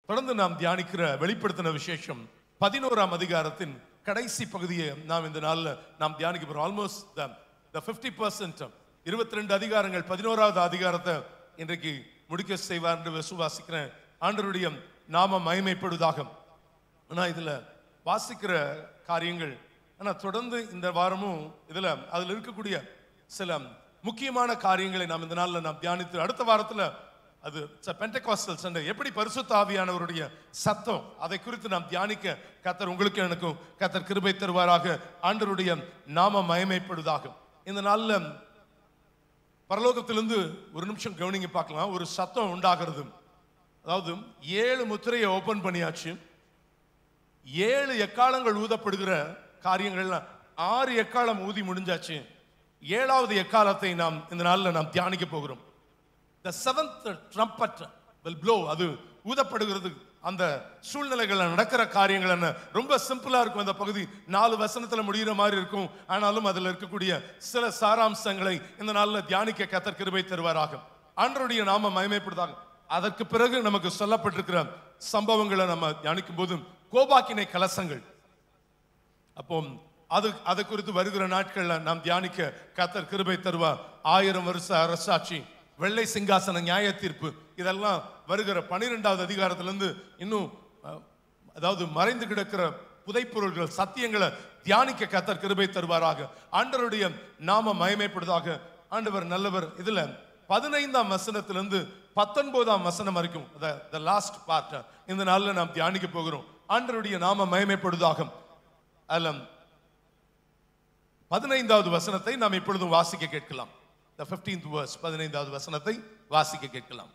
தொடர்ந்து நாம் தியானிக்கிற வெளிப்படுத்தின விசேஷம் பதினோராம் அதிகாரத்தின் கடைசி பகுதியை நாம் இந்த நாள்ல நாம் தியானிக்க போறோம் ஆல்மோஸ்ட் த ஃபிஃப்டி பர்சன்ட் இருபத்தி ரெண்டு அதிகாரங்கள் பதினோராவது அதிகாரத்தை இன்றைக்கு முடிக்க செய்வார் என்று விசுவாசிக்கிறேன் ஆண்டருடைய நாம மகிமைப்படுவதாக ஆனா இதுல வாசிக்கிற காரியங்கள் ஆனா தொடர்ந்து இந்த வாரமும் இதுல அதுல இருக்கக்கூடிய சில முக்கியமான காரியங்களை நாம் இந்த நாள்ல நாம் தியானித்து அடுத்த வாரத்துல அது பென்டகாஸ்டல் சண்டை எப்படி பரிசுத்த ஆவியானவருடைய சத்தம் அதை குறித்து நாம் தியானிக்க கத்தர் உங்களுக்கு எனக்கும் கத்தர் கிருபை தருவாராக ஆண்டருடைய நாம மயமைப்படுவதாக இந்த நாள்ல பரலோகத்திலிருந்து ஒரு நிமிஷம் கவனிங்க பார்க்கலாம் ஒரு சத்தம் உண்டாகிறது அதாவது ஏழு முத்திரையை ஓபன் பண்ணியாச்சு ஏழு எக்காலங்கள் ஊதப்படுகிற காரியங்கள்லாம் ஆறு எக்காலம் ஊதி முடிஞ்சாச்சு ஏழாவது எக்காலத்தை நாம் இந்த நாளில் நாம் தியானிக்க போகிறோம் the seventh trumpet will blow அது ஊதப்படுகிறது அந்த சூழ்நிலைகள்ல நடக்கிற காரியங்கள் என்ன ரொம்ப சிம்பிளா இருக்கும் அந்த பகுதி நாலு வசனத்துல முடிகிற மாதிரி இருக்கும் ஆனாலும் அதுல இருக்கக்கூடிய சில சாராம்சங்களை இந்த நாள்ல தியானிக்க கத்தர் கிருபை தருவாராக ஆண்டருடைய நாம மயமைப்படுதாக அதற்கு பிறகு நமக்கு சொல்லப்பட்டிருக்கிற சம்பவங்களை நம்ம தியானிக்கும் போது கோபாக்கினை கலசங்கள் அப்போ அது அதை குறித்து வருகிற நாட்கள்ல நாம் தியானிக்க கத்தர் கிருபை தருவார் ஆயிரம் வருஷ அரசாட்சி வெள்ளை சிங்காசன நியாய தீர்ப்பு இதெல்லாம் வருகிற பனிரெண்டாவது அதிகாரத்திலிருந்து இன்னும் அஹ், அதாவது மறைந்து கிடக்கிற புதைப்பொருள்கள் சத்தியங்களை தியானிக்க கத்தர் கிருபை தருவாராக ஆண்டவருடைய நாம மயமைப்படுவதாக ஆண்டவர் நல்லவர் இதுல பதினைந்தாம் வசனத்திலிருந்து பத்தொன்பதாம் வசனம் வரைக்கும் த லாஸ்ட் பார்ட் இந்த நாள்ல நாம் தியானிக்க போகிறோம் ஆண்டவருடைய நாம மயமைப்படுவதாக அதுல பதினைந்தாவது வசனத்தை நாம் இப்பொழுதும் வாசிக்க கேட்கலாம் த 15th verse பதினைந்தாவது வசனத்தை வாசிக்க கேட்கலாம்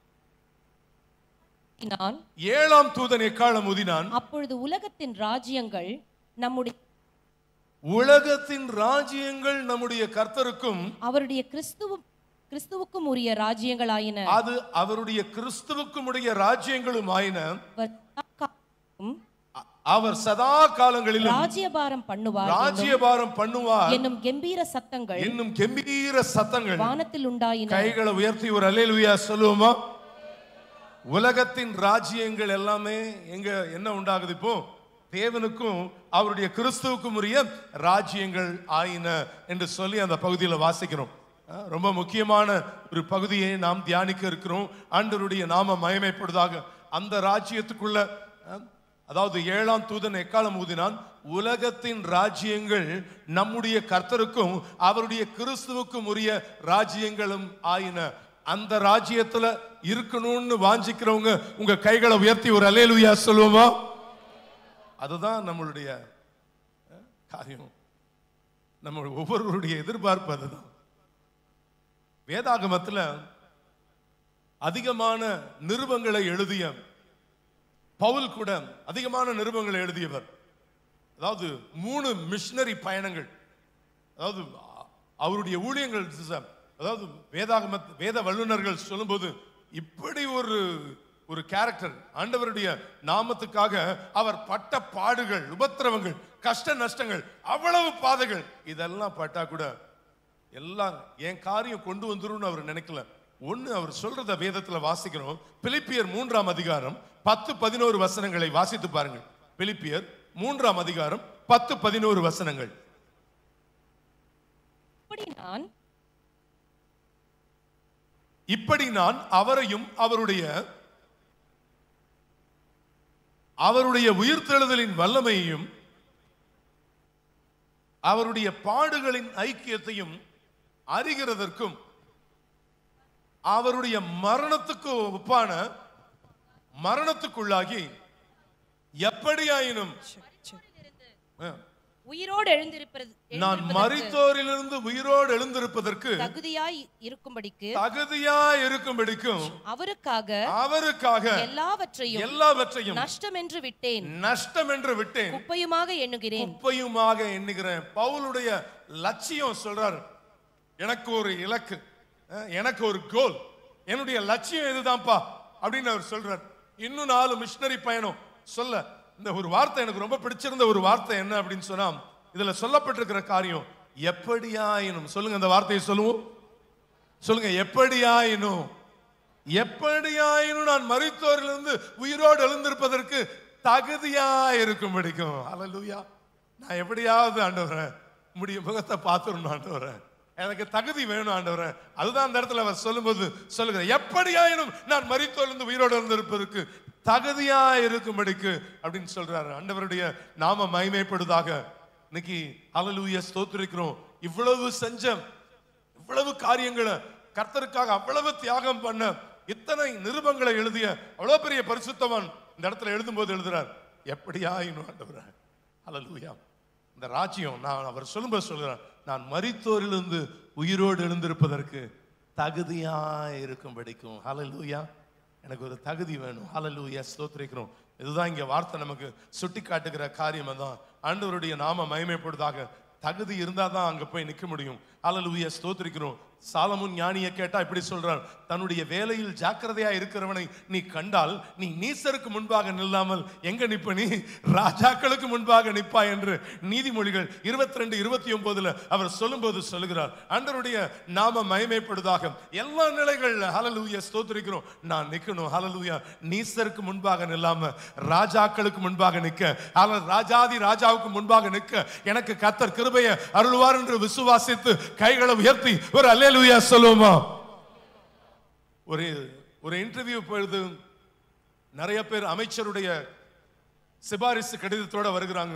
நான் ஏழாம் தூதன் எக்காலம் ஊதினான் அப்பொழுது உலகத்தின் ராஜ்யங்கள் நம்முடைய உலகத்தின் ராஜ்யங்கள் நம்முடைய கர்த்தருக்கும் அவருடைய கிறிஸ்துவ கிறிஸ்துவுக்கும் உரிய ராஜ்யங்களாயின அது அவருடைய கிறிஸ்துவுக்கும் உடைய ராஜ்யங்களும் ஆயின அவர் சதாகாலமும் அ- அவர் சதா காலங்களிலும் ராஜ்யபாரம் பண்ணுவார் ராஜ்யபாரம் பண்ணுவார் என்னும் கெம்பீர சத்தங்கள் இன்னும் கம்பீர சத்தங்கள் வானத்தில் உண்டாயின கைகளை உயர்த்தி ஒரு அல்லேலூயா சொல்லுவோமா உலகத்தின் ராஜ்யங்கள் எல்லாமே எங்க என்ன உண்டாகுது இப்போ தேவனுக்கும் அவருடைய கிறிஸ்துவுக்கும் உரிய ராஜ்யங்கள் ஆயின என்று சொல்லி அந்த பகுதியில் வாசிக்கிறோம் அஹ், ரொம்ப முக்கியமான ஒரு பகுதியை நாம் தியானிக்க இருக்கிறோம் ஆண்டவருடைய நாம மயமைப்படுவதாக அந்த ராஜ்யத்துக்குள்ள அஹ், அதாவது ஏழாம் தூதன் எக்காலம் ஊதினான் உலகத்தின் ராஜ்யங்கள் நம்முடைய கர்த்தருக்கும் அவருடைய கிறிஸ்துவுக்கும் உரிய ராஜ்யங்களும் ஆயின அந்த ராஜ்யத்துல இருக்கணும்னு வாஞ்சிக்கிறவங்க உங்க கைகளை உயர்த்தி ஒரு அலேலுயா சொல்லுவோமா அதுதான் நம்மளுடைய அஹ், காரியம் நம்ம ஒவ்வொருவருடைய எதிர்பார்ப்பு அதுதான் வேதாகமத்துல அதிகமான நிருபங்களை எழுதிய பவுல் கூட அதிகமான நிருபங்களை எழுதியவர் அதாவது மூணு மிஷனரி பயணங்கள் அதாவது அ- அவருடைய ஊழியங்கள் சிஸ்டர், அதாவது வேதாகம வேத வல்லுநர்கள் சொல்லும்போது இப்படி ஒரு ஒரு கேரக்டர் ஆண்டவருடைய நாமத்துக்காக அவர் பட்ட பாடுகள் உபத்திரவங்கள் கஷ்ட நஷ்டங்கள் அவ்வளவு பாதைகள் இதெல்லாம் பட்டா கூட எல்லாம் என் காரியம் கொண்டு வந்துரும்னு அவர் நினைக்கல ஒண்ணு அவர் சொல்றத வேதத்துல வாசிக்கிறோம் பிலிப்பியர் மூன்றாம் அதிகாரம் பத்து பதினோரு வசனங்களை வாசித்து பாருங்கள் பிலிப்பியர் மூன்றாம் அதிகாரம் பத்து பதினோரு வசனங்கள் இப்படி நான் இப்படி நான் அவரையும் அவருடைய அவருடைய உயிர்த்தெழுதலின் வல்லமையையும் அவருடைய பாடுகளின் ஐக்கியத்தையும் அறிகிறதற்கும் அவருடைய மரணத்துக்கு ஒப்பான மரணத்துக்குள்ளாகி எப்படியாயினும் அஹ், உயிரோடு எழுந்திருப்பது நான் எழுந்திருப்பதற்கு மரித்தோரிலிருந்து உயிரோடு எழுந்திருப்பதற்கு தகுதியாய் இருக்கும்படிக்கு தகுதியா இருக்கும்படிக்கும் அவருக்காக அவருக்காக எல்லாவற்றையும் எல்லாவற்றையும் நஷ்டம் என்று விட்டேன் நஷ்டம் என்று விட்டேன் குப்பையுமாக எண்ணுகிறேன் குப்பையுமாக எண்ணுகிறேன் பவுலுடைய லட்சியம் சொல்றாரு எனக்கு ஒரு இலக்கு அஹ், எனக்கு ஒரு கோல் என்னுடைய லட்சியம் இதுதான்ப்பா அப்படின்னு அவர் சொல்றார் இன்னும் நாலு மிஷினரி பயணம் சொல்ல இந்த ஒரு வார்த்தை எனக்கு ரொம்ப பிடிச்சிருந்த ஒரு வார்த்தை என்ன அப்படின்னு சொன்னா இதுல சொல்லப்பட்டிருக்கிற காரியம் எப்படியாயினும் சொல்லுங்க அந்த வார்த்தையை சொல்லுவோம் சொல்லுங்க எப்படியாயினும் எப்படியாயினும் நான் மரித்தோரிலிருந்து உயிரோடு எழுந்திருப்பதற்கு தகுதியா இருக்கும் பிடிக்கும் அல்லூயா நான் எப்படியாவது ஆண்டவரே முடிய முகத்தை பார்த்துடணும் ஆண்டவரே எனக்கு தகுதி வேணும் ஆண்டவரே அதுதான் அந்த இடத்துல அவர் சொல்லும்போது சொல்லுகிற எப்படியாயினும் நான் மரித்தோர்ந்து உயிரோடு இருந்திருப்பதற்கு தகுதியா இருக்கும்படிக்கு அப்படின்னு சொல்றாரு ஆண்டவருடைய நாம மகிமைப்படுதாக இன்னைக்கு அலலூய ஸ்தோத்திரிக்கிறோம் இவ்வளவு செஞ்சம் இவ்வளவு காரியங்களை கர்த்தருக்காக அவ்வளவு தியாகம் பண்ண இத்தனை நிருபங்களை எழுதிய அவ்வளவு பெரிய பரிசுத்தவான் இந்த இடத்துல எழுதும்போது எழுதுறார் எப்படியாயினும் ஆண்டவரே அல்லூயா இந்த ராஜ்யம் நான் அவர் சொல்லும்போது சொல்கிறார் நான் மரித்தோரிலிருந்து உயிரோடு எழுந்திருப்பதற்கு தகுதியா இருக்கும்படிக்கும் ஹalleluya எனக்கு ஒரு தகுதி வேணும் ஹalleluya ஸ்தோத்திரிக்கிறோம் இதுதான் இங்க வார்த்தை நமக்கு சுட்டி காட்டுகிற காரியம் தான் ஆண்டவருடைய நாம மகிமைப்படுதாக தகுதி இருந்தா தான் அங்க போய் நிக்க முடியும் ஹalleluya ஸ்தோத்திரிக்கிறோம் சாலமுன் ஞானியை கேட்டா இப்படி சொல்றார் தன்னுடைய வேலையில் ஜாக்கிரதையா இருக்கிறவனை நீ கண்டால் நீ நீசருக்கு முன்பாக நில்லாமல் எங்க நிப்ப நீ ராஜாக்களுக்கு முன்பாக நிப்பா என்று நீதிமொழிகள் இருபத்தி ரெண்டு இருபத்தி ஒன்பதுல அவர் சொல்லும்போது சொல்லுகிறார் ஆண்டவருடைய நாம மகிமைப்படுதாக எல்லா நிலைகள்ல ஹalleluya ஸ்தோத்திரிக்கிறோம் நான் நிக்கணும் ஹalleluya நீசருக்கு முன்பாக நில்லாம ராஜாக்களுக்கு முன்பாக நிக்க அல்லது ராஜாதி ராஜாவுக்கு முன்பாக நிற்க எனக்கு கத்தர் கிருபையை அருள்வார் என்று விசுவாசித்து கைகளை உயர்த்தி ஒரு அல்லேலூயா சொல்லுவோமா ஒரு ஒரு இன்டர்வியூ பொழுது நிறைய பேர் அமைச்சருடைய சிபாரிசு கடிதத்தோட வருகிறாங்க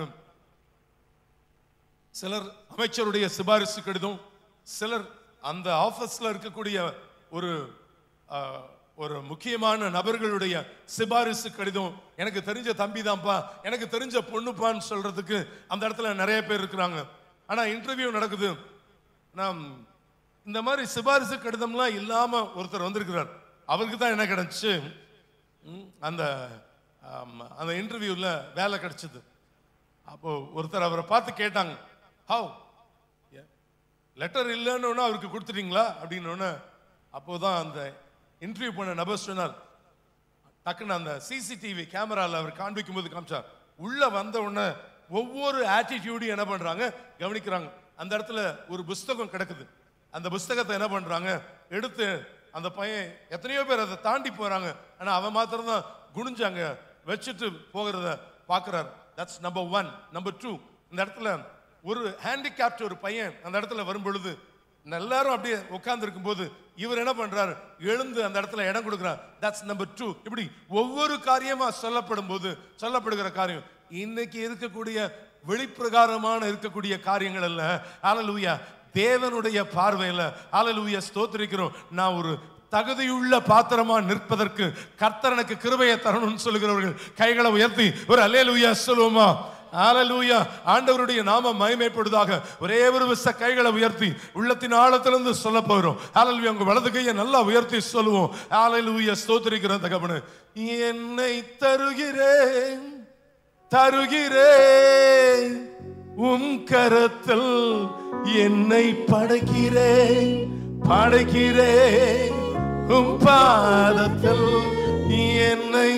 சிலர் அமைச்சருடைய சிபாரிசு கடிதம் சிலர் அந்த ஆபீஸ்ல இருக்கக்கூடிய ஒரு ஆ, ஒரு முக்கியமான நபர்களுடைய சிபாரிசு கடிதம் எனக்கு தெரிஞ்ச தம்பி தான்ப்பா எனக்கு தெரிஞ்ச பொண்ணுப்பான்னு சொல்றதுக்கு அந்த இடத்துல நிறைய பேர் இருக்கிறாங்க ஆனா இன்டர்வியூ நடக்குது நாம் இந்த மாதிரி சிபாரிசு கடிதம்லாம் இல்லாம ஒருத்தர் வந்திருக்கிறார் அவருக்கு தான் என்ன கிடைச்சு ம், அந்த ஆம், அந்த இன்டர்வியூல வேலை கிடைச்சது அப்போ ஒருத்தர் அவரை பார்த்து கேட்டாங்க ஹவ் லெட்டர் இல்லைன்னு ஒன்று அவருக்கு கொடுத்துட்டீங்களா அப்படின்னு அப்போதான் அந்த இன்டர்வியூ பண்ண நபர் சொன்னார் டக்குன்னு அந்த சிசிடிவி கேமரால அவர் காண்பிக்கும் போது காமிச்சார் உள்ள வந்த உடனே ஒவ்வொரு ஆட்டிடியூடையும் என்ன பண்றாங்க கவனிக்கிறாங்க அந்த இடத்துல ஒரு புஸ்தகம் கிடக்குது அந்த புஸ்தகத்தை என்ன பண்றாங்க எடுத்து அந்த பையன் எத்தனையோ பேர் அதை தாண்டி போறாங்க ஆனா அவன் மாத்திரம் தான் குனிஞ்சாங்க வச்சுட்டு போகிறத பார்க்கறாரு that's number one number two இந்த இடத்துல ஒரு ஹேண்டிகேப்ட் ஒரு பையன் அந்த இடத்துல வரும் பொழுது எல்லாரும் அப்படியே உட்கார்ந்து போது இவர் என்ன பண்றாரு எழுந்து அந்த இடத்துல இடம் கொடுக்கிறார் தட்ஸ் நம்பர் டூ இப்படி ஒவ்வொரு காரியமா சொல்லப்படும் போது சொல்லப்படுகிற காரியம் இன்னைக்கு இருக்கக்கூடிய வெளிப்பிரகாரமான இருக்கக்கூடிய காரியங்கள் அல்ல ஹalleluya தேவனுடைய பார்வையில ஹalleluya ஸ்தோத்திரிக்கிறோம் நான் ஒரு தகுதியுள்ள பாத்திரமா நிற்பதற்கு கர்த்தர் எனக்கு கிருபையை தரணும்னு சொல்லுகிறவர்கள் கைகளை உயர்த்தி ஒரு அல்லேலூயா சொல்லுவோமா ஹalleluya ஆண்டவருடைய நாம மகிமைப்படுதாக ஒரே ஒரு விச கைகளை உயர்த்தி உள்ளத்தின் ஆழத்திலிருந்து சொல்ல போகிறோம் ஹalleluya உங்க வலது கையை நல்லா உயர்த்தி சொல்லுவோம் ஹalleluya ஸ்தோத்திரிக்கிறேன் தகப்பனே என்னை தருகிறேன் தருகிறேன் உம் கரத்தில் என்னை படைக்கிறேன் படைக்கிறேன் உம் பாதத்தில் என்னை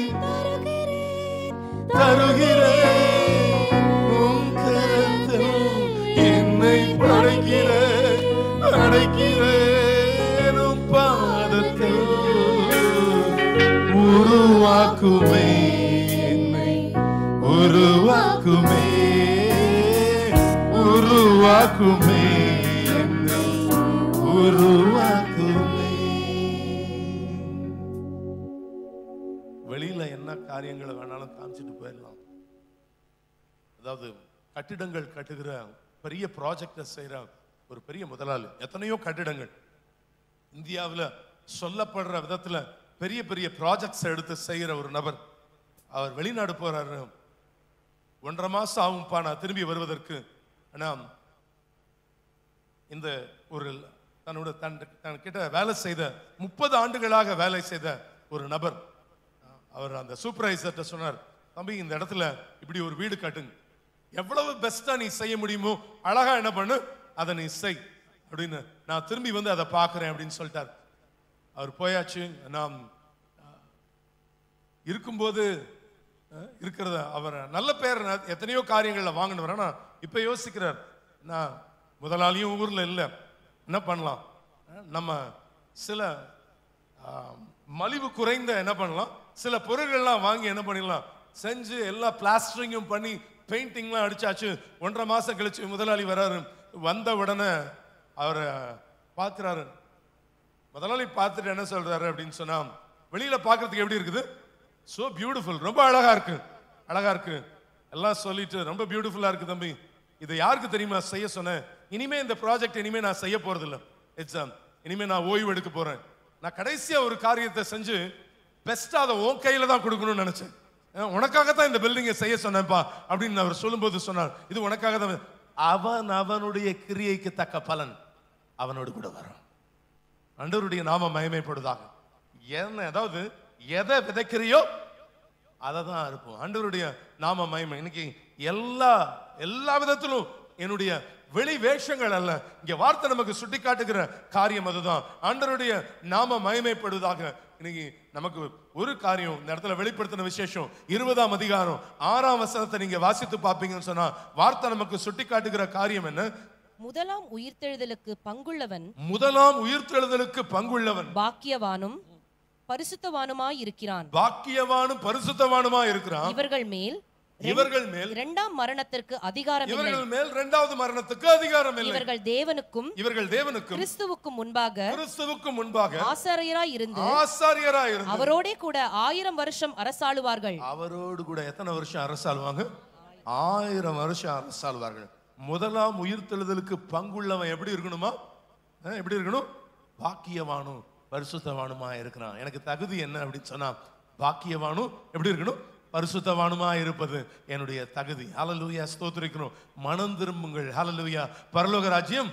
தருகிறேன் உம் கரத்தில் என்னை படைக்கிறேன் படைக்கிறேன் உம் பாதத்தில் உருவாக்குமே என்னை உருவாக்குமே உருவாக்குமே என்னை உருவாக்குமே வெளியில என்ன காரியங்களை வேணாலும் காமிச்சிட்டு போயிடலாம் அதாவது கட்டிடங்கள் கட்டுகிற பெரிய ப்ராஜெக்டை செய்யற ஒரு பெரிய முதலாளி எத்தனையோ கட்டிடங்கள் இந்தியாவில் சொல்லப்படுற விதத்துல பெரிய பெரிய ப்ராஜெக்ட்ஸ் எடுத்து செய்கிற ஒரு நபர் அவர் வெளிநாடு போறாரு ஒன்றரை மாசம் ஆகும்ப்பா நான் திரும்பி வருவதற்கு ஆனா இந்த ஒரு தன்னோட தன் தன் கிட்ட வேலை செய்த முப்பது ஆண்டுகளாக வேலை செய்த ஒரு நபர் அவர் அந்த சூப்பர்வைசர்கிட்ட சொன்னார் தம்பி இந்த இடத்துல இப்படி ஒரு வீடு கட்டுங்க எவ்வளவு பெஸ்டா நீ செய்ய முடியுமோ அழகா என்ன பண்ணு அதை நீ செய் அப்படின்னு நான் திரும்பி வந்து அதை பார்க்கறேன் அப்படின்னு சொல்லிட்டார் அவர் போயாச்சு நாம் அஹ், இருக்கும்போது அஹ், இருக்கிறத அவர் நல்ல பேர் ந- எத்தனையோ காரியங்கள்ல வாங்கினவர் ஆனா இப்ப யோசிக்கிறார் நான் முதலாளியும் ஊர்ல இல்லை என்ன பண்ணலாம் அஹ், நம்ம சில ஆம், மலிவு குறைந்த என்ன பண்ணலாம் சில பொருள்கள்லாம் வாங்கி என்ன பண்ணிடலாம் செஞ்சு எல்லா பிளாஸ்டரிங்கும் பண்ணி பெயிண்டிங்லாம் அடிச்சாச்சு ஒன்றரை மாசம் கழிச்சு முதலாளி வராரு வந்த உடனே அவரை பார்க்குறாரு முதலாளி பார்த்துட்டு என்ன சொல்றாரு அப்படின்னு சொன்னா வெளியில பார்க்கிறதுக்கு எப்படி இருக்குது சோ பியூட்டிஃபுல் ரொம்ப அழகா இருக்கு அழகா இருக்கு எல்லாம் சொல்லிட்டு ரொம்ப பியூட்டிஃபுல்லா இருக்கு தம்பி இதை யாருக்கு தெரியுமா செய்ய சொன்னேன் இனிமே இந்த ப்ராஜெக்ட் இனிமே நான் செய்ய போறது இல்ல எக்ஸாம் இனிமே நான் ஓய்வு எடுக்க போறேன் நான் கடைசியா ஒரு காரியத்தை செஞ்சு பெஸ்டா அதை உன் கையில தான் கொடுக்கணும்னு நினைச்சேன் அஹ் உனக்காக தான் இந்த பில்டிங்கை செய்ய சொன்னேன்ப்பா அப்படின்னு அவர் சொல்லும்போது சொன்னார் இது உனக்காக தான் அவன் அவனுடைய கிரியைக்கு தக்க பலன் அவனோடு கூட வரும் ஆண்டவருடைய நாம மகிமைப்படுதாக என்ன அதாவது எதை விதைக்கிறியோ அதை தான் அறுப்போம் ஆண்டவருடைய நாம மகிமை இன்னைக்கு எல்லா எல்லா விதத்திலும் என்னுடைய வெளி வேஷங்கள் அல்ல இங்க வார்த்தை நமக்கு சுட்டி காட்டுகிற காரியம் அதுதான் ஆண்டவருடைய நாம மகிமைப்படுவதாக இன்னைக்கு நமக்கு ஒரு காரியம் இந்த இடத்துல வெளிப்படுத்தின விசேஷம் இருபதாம் அதிகாரம் ஆறாம் வசனத்தை நீங்க வாசித்து பார்ப்பீங்கன்னு சொன்னா வார்த்தை நமக்கு சுட்டி காட்டுகிற காரியம் என்ன முதலாம் உயிர்த்தெழுதலுக்கு பங்குள்ளவன் முதலாம் உயிர்த்தெழுதலுக்கு பங்குள்ளவன் பாக்கியவானும் பரிசுத்தவானுமாய் இருக்கிறான் பாக்கியவானும் பரிசுத்தவானுமா இருக்கிறான் இவர்கள் மேல் இவர்கள் மேல் இரண்டாம் மரணத்திற்கு அதிகாரம் இல்லை இவர்கள் மேல் இரண்டாவது மரணத்துக்கு அதிகாரம் இல்லை இவர்கள் தேவனுக்கும் இவர்கள் தேவனுக்கும் கிறிஸ்துவுக்கும் முன்பாக கிறிஸ்துவுக்கு முன்பாக ஆசாரியராய் இருந்து ஆசாரியரா இருந்து அவரோடே கூட ஆயிரம் வருஷம் அரசாளுவார்கள் அவரோடு கூட எத்தனை வருஷம் அரசாளுவாங்க ஆயிரம் வருஷம் அரசாளுவார்கள் முதலாம் உயிர்த்தெழுதலுக்கு பங்குள்ளவன் எப்படி இருக்கணுமா அஹ், எப்படி இருக்கணும் பாக்கியவானும் பரிசுத்தவானுமா இருக்கிறான் எனக்கு தகுதி என்ன அப்படின்னு சொன்னா பாக்கியவானும் எப்படி இருக்கணும் பரிசுத்தவானுமா இருப்பது என்னுடைய தகுதி ஹalleluya ஸ்தோத்திரிக்கிறோம் மனம் திரும்புங்கள் ஹalleluya பரலோக ராஜ்யம்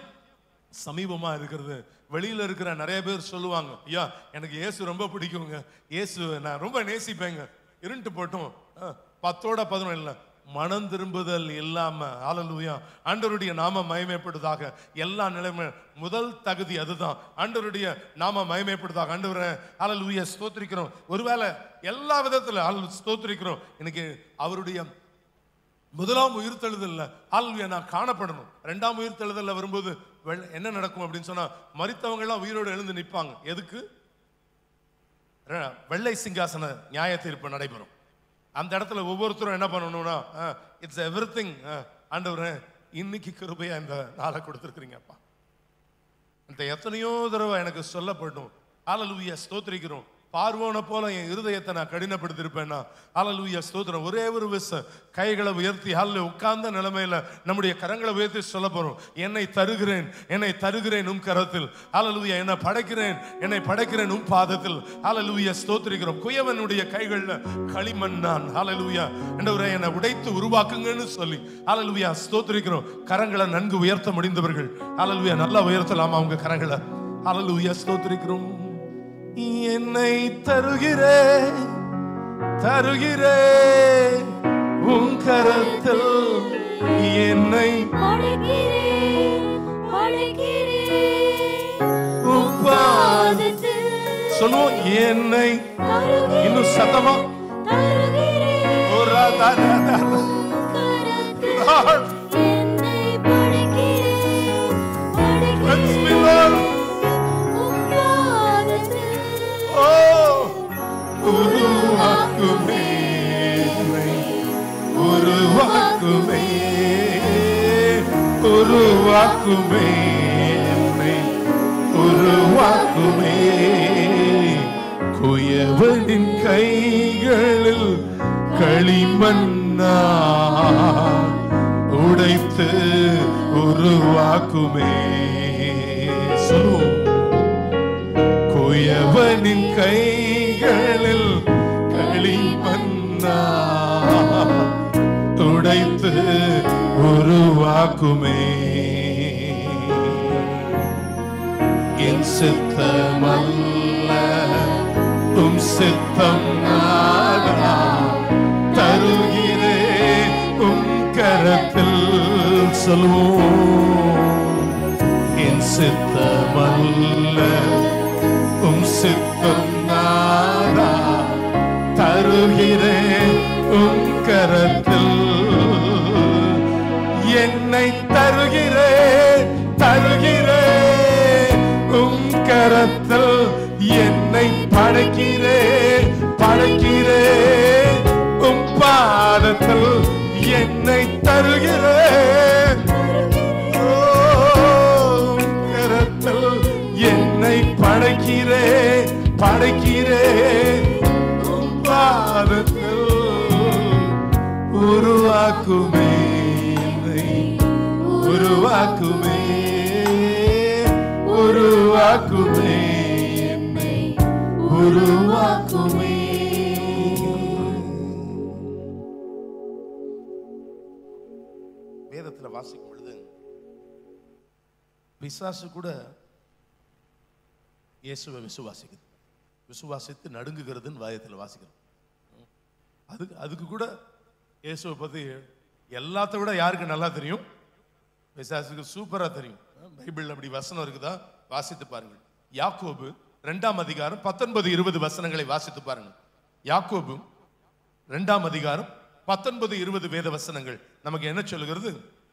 சமீபமா இருக்கிறது வெளியில இருக்கிற நிறைய பேர் சொல்லுவாங்க ஐயா எனக்கு இயேசு ரொம்ப பிடிக்குங்க இயேசு நான் ரொம்ப நேசிப்பேங்க இருண்டு போட்டும் அஹ், பத்தோட பதினொன்று இல்லை மனம் திரும்புதல் இல்லாம ஹalleluya ஆண்டவருடைய நாம மகிமைப்படுவதாக எல்லா நிலைமை முதல் தகுதி அதுதான் ஆண்டவருடைய நாம மகிமைப்படுவதாக ஆண்டவரை ஹalleluya ஸ்தோத்திரிக்கிறோம் ஒருவேளை எல்லா விதத்துல ஹalleluya ஸ்தோத்திரிக்கிறோம் இன்னைக்கு அவருடைய முதலாம் உயிர்த்தெழுதல்ல ஹalleluya நான் காணப்படணும் ரெண்டாம் உயிர்த்தெழுதல்ல வரும்போது வெள்ள- என்ன நடக்கும் அப்படின்னு சொன்னா மரித்தவங்க எல்லாம் உயிரோடு எழுந்து நிற்பாங்க எதுக்கு ர- வெள்ளை சிங்காசன நியாய தீர்ப்பு நடைபெறும் அந்த இடத்துல ஒவ்வொருத்தரும் என்ன பண்ணணும்னா இட்ஸ் எவ்ரி திங் ஆண்டவரே இன்னைக்கு கிருபையா இந்த நாளை கொடுத்துருக்குறீங்கப்பா இந்த எத்தனையோ தடவை எனக்கு சொல்லப்படும் ஹalleluya ஸ்தோத்திரிக்கிறோம் பார்வோனை போல என் இருதயத்தை நான் கடினப்படுத்திருப்பேன்னா ஹalleluya ஸ்தோத்திரம் ஒரே ஒரு விச கைகளை உயர்த்தி ஹல்ல உட்கார்ந்த நிலைமையில நம்முடைய கரங்களை உயர்த்தி சொல்ல போறோம் என்னை தருகிறேன் என்னை தருகிறேன் உம் கரத்தில் ஹalleluya என்னை படைக்கிறேன் என்னை படைக்கிறேன் உம் பாதத்தில் ஹalleluya ஸ்தோத்திரிக்கிறோம் குயவனுடைய கைகள்ல களிமண் நான் ஹalleluya என்றவரை என்னை உடைத்து உருவாக்குங்கன்னு சொல்லி ஹalleluya ஸ்தோத்திரிக்கிறோம் கரங்களை நன்கு உயர்த்த முடிந்தவர்கள் ஹalleluya நல்லா உயர்த்தலாமா உங்க கரங்களை ஹalleluya ஸ்தோத்திரிக்கிறோம் என்னை தருகிறே தருகிறே உன் கரத்தில் என்னை உப்பா- சொல்லுவோம் என்னை இன்னும் சத்தமா ஒரு ரா- ரா- ரா- ரா- ரா. Lord, bless me, Lord. Oh, உருவாக்குமே என்னை. உருவாக்குமே உருவாக்குமே என்னை. உருவாக்குமே குயவனின் கைகளில் களிமண்ணா உடைத்து உருவாக்குமே சொல்லுவோம் குயவனின் கைகளில் களிமண்ணா துடைத்து உருவாக்குமே என் சித்தமல்ல உம் சித்தம் நானா தருகிறே உம் கரத்தில் சொல்வோம் என் சித்தமல்ல உம் சித்தம் நானா தருகிறேன் உம் கரத்தில் என்னை தருகிறேன் தருகிறேன் உம் கரத்தில் என்னை படைக்கிறேன் படைக்கிறேன் உம் பாதத்தில் என்னை தருகிறேன் ஓ, உம் கரத்தில் என்னை படைக்கிறேன் படைக்கிறேன் உம் பாதத்தில் உருவாக்குமே என்னை உருவாக்குமே உருவாக்குமே என்னை உருவாக்குமே வேதத்துல வாசிக்கும் பொழுது பிசாசு கூட இயேசுவை விசுவாசிக்குது விசுவாசித்து நடுங்குகிறதுன்னு வாயத்தில் வாசிக்கிறோம் அதுக்கு அதுக்கு கூட இயேசுவை பத்தி எல்லாத்த விட யாருக்கு நல்லா தெரியும் பிசாசுக்கு சூப்பரா தெரியும் பைபிள் அப்படி வசனம் இருக்குதா வாசித்து பாருங்கள் யாக்கோபு ரெண்டாம் அதிகாரம் பத்தொன்பது இருபது வசனங்களை வாசித்து பாருங்கள் யாக்கோபு ரெண்டாம் அதிகாரம் பத்தொன்பது இருபது வேத வசனங்கள் நமக்கு என்ன சொல்லுகிறது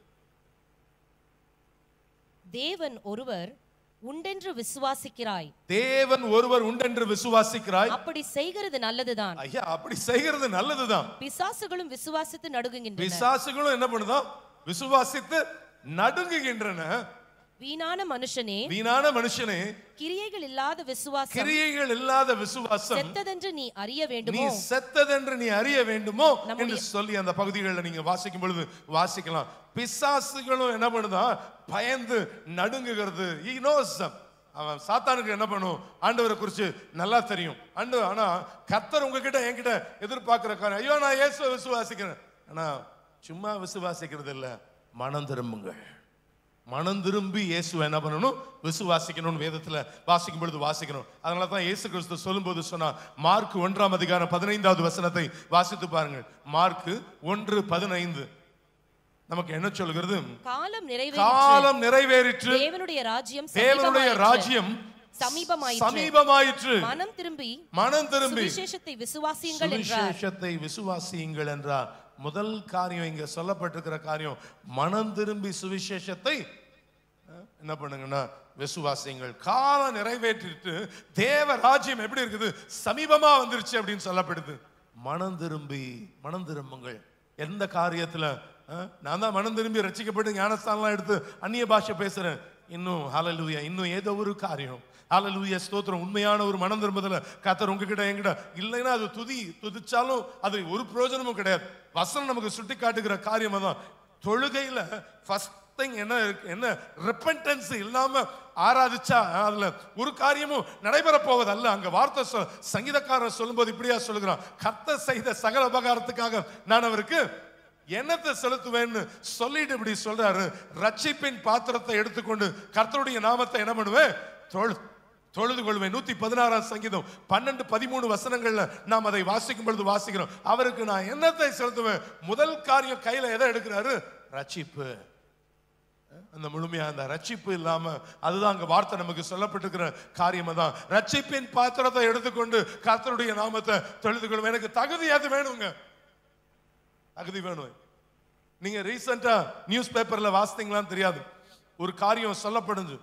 தேவன் ஒருவர் உண்டென்று விசுவாசிக்கிறாய் தேவன் ஒருவர் உண்டென்று விசுவாசிக்கிறாய் அப்படி செய்கிறது நல்லதுதான் ஐயா அப்படி செய்கிறது நல்லதுதான் பிசாசுகளும் விசுவாசித்து நடுங்குகின்றன பிசாசுகளும் என்ன பண்ணுதான் விசுவாசித்து நடுங்குகின்றன வீணான மனுஷனே வீணான மனுஷனே கிரியைகள் இல்லாத விசுவாசம் கிரியைகள் இல்லாத விசுவாசம் செத்ததென்று நீ அறிய நீ வேண்டுமோ செத்ததென்று நீ அறிய வேண்டுமோ நம்முடைய- என்று சொல்லி அந்த பகுதிகளில் நீங்க வாசிக்கும் பொழுது வாசிக்கலாம் பிசாசுகளும் என்ன பண்ணுதான் பயந்து நடுங்குகிறது He knows them. அவன் சாத்தானுக்கு என்ன பண்ணும் ஆண்டவரை குறித்து நல்லா தெரியும் ஆண்டு ஆனா கர்த்தர் உங்ககிட்ட என்கிட்ட எதிர்பார்க்கிற காரணம் ஐயோ நான் இயேசுவை விசுவாசிக்கிறேன் ஆனா சும்மா விசுவாசிக்கிறது இல்ல மனம் திரும்புங்கள் மனம் திரும்பி இயேசு என்ன பண்ணணும் விசுவாசிக்கணும்னு வேதத்துல வாசிக்கும் பொழுது வாசிக்கணும் அதனால தான் இயேசு கிறிஸ்து சொல்லும்போது சொன்னா மார்க் ஒன்றாம் அதிகாரம் பதினைந்தாவது வசனத்தை வாசித்து பாருங்கள் மார்க் ஒன்று பதினைந்து நமக்கு என்ன சொல்கிறது காலம் நிறைவேறிற்று காலம் நிறைவேறிற்று தேவனுடைய ராஜ்யம் தேவனுடைய சமீபமாயிற்று. ராஜ்யம் சமீபமாயிற்று சமீபமாயிற்று மனம் திரும்பி மனம் திரும்பி சுவிசேஷத்தை விசுவாசியுங்கள் என்றார் சுவிசேஷத்தை விசுவாசியுங்கள் என்றார் முதல் காரியம் இங்க சொல்லப்பட்டிருக்கிற காரியம் மனம் திரும்பி சுவிசேஷத்தை அஹ், என்ன பண்ணுங்கன்னா விசுவாசியுங்கள் காலம் நிறைவேற்றிட்டு தேவ ராஜ்யம் எப்படி இருக்குது சமீபமா வந்துருச்சு அப்படின்னு சொல்லப்படுது மனம் திரும்பி மனம் திரும்புங்கள் எந்த காரியத்துல அஹ், நான் தான் மனம் திரும்பி ரட்சிக்கப்பட்டு ஞானஸ்தானம்லாம் எடுத்து அந்நிய பாஷை பேசுறேன் இன்னும் ஹalleluya இன்னும் ஏதோ ஒரு காரியம் ஹalleluya ஸ்தோத்திரம் உண்மையான ஒரு மனம் திரும்புதல கத்தர் உங்ககிட்ட என்கிட்ட இல்லைன்னா அது துதி துதிச்சாலும் அது ஒரு பிரயோஜனமும் கிடையாது வசனம் நமக்கு சுட்டி காட்டுகிற காரியம் தான் தொழுகையில ஃபர்ஸ்ட் திங் என்ன இருக்கு- என்ன repentance இல்லாம ஆராதிச்சா அதுல ஒரு காரியமும் நடைபெற போவதல்ல அங்க வார்த்தை சொல் சங்கீதக்காரர் சொல்லும்போது இப்படியா சொல்லுகிறான் கர்த்தர் செய்த சகல உபகாரத்துக்காக நான் அவருக்கு என்னத்தை செலுத்துவேன்னு சொல்லிட்டு இப்படி சொல்றாரு ரட்சிப்பின் பாத்திரத்தை எடுத்துக்கொண்டு கர்த்தருடைய நாமத்தை என்ன பண்ணுவேன் தொழு தொழுது கொள்வேன் நூத்தி பதினாறாம் சங்கீதம் பன்னெண்டு பதிமூணு வசனங்கள்ல நாம் அதை வாசிக்கும் பொழுது வாசிக்கிறோம் அவருக்கு நான் என்னத்தை செலுத்துவேன் முதல் காரியம் கையில எதை எடுக்கிறாரு ரட்சிப்பு அந்த முழுமையா அந்த ரட்சிப்பு இல்லாம அதுதான் அங்க வார்த்தை நமக்கு சொல்லப்பட்டிருக்கிற காரியம் தான் ரட்சிப்பின் பாத்திரத்தை எடுத்துக்கொண்டு கர்த்தருடைய நாமத்தை தொழுது கொள்வேன் எனக்கு தகுதி அது வேணுங்க தகுதி வேணும் நீங்க ரீசெண்டா நியூஸ் பேப்பர்ல வாசித்தீங்களான்னு தெரியாது ஒரு காரியம் சொல்லப்படுது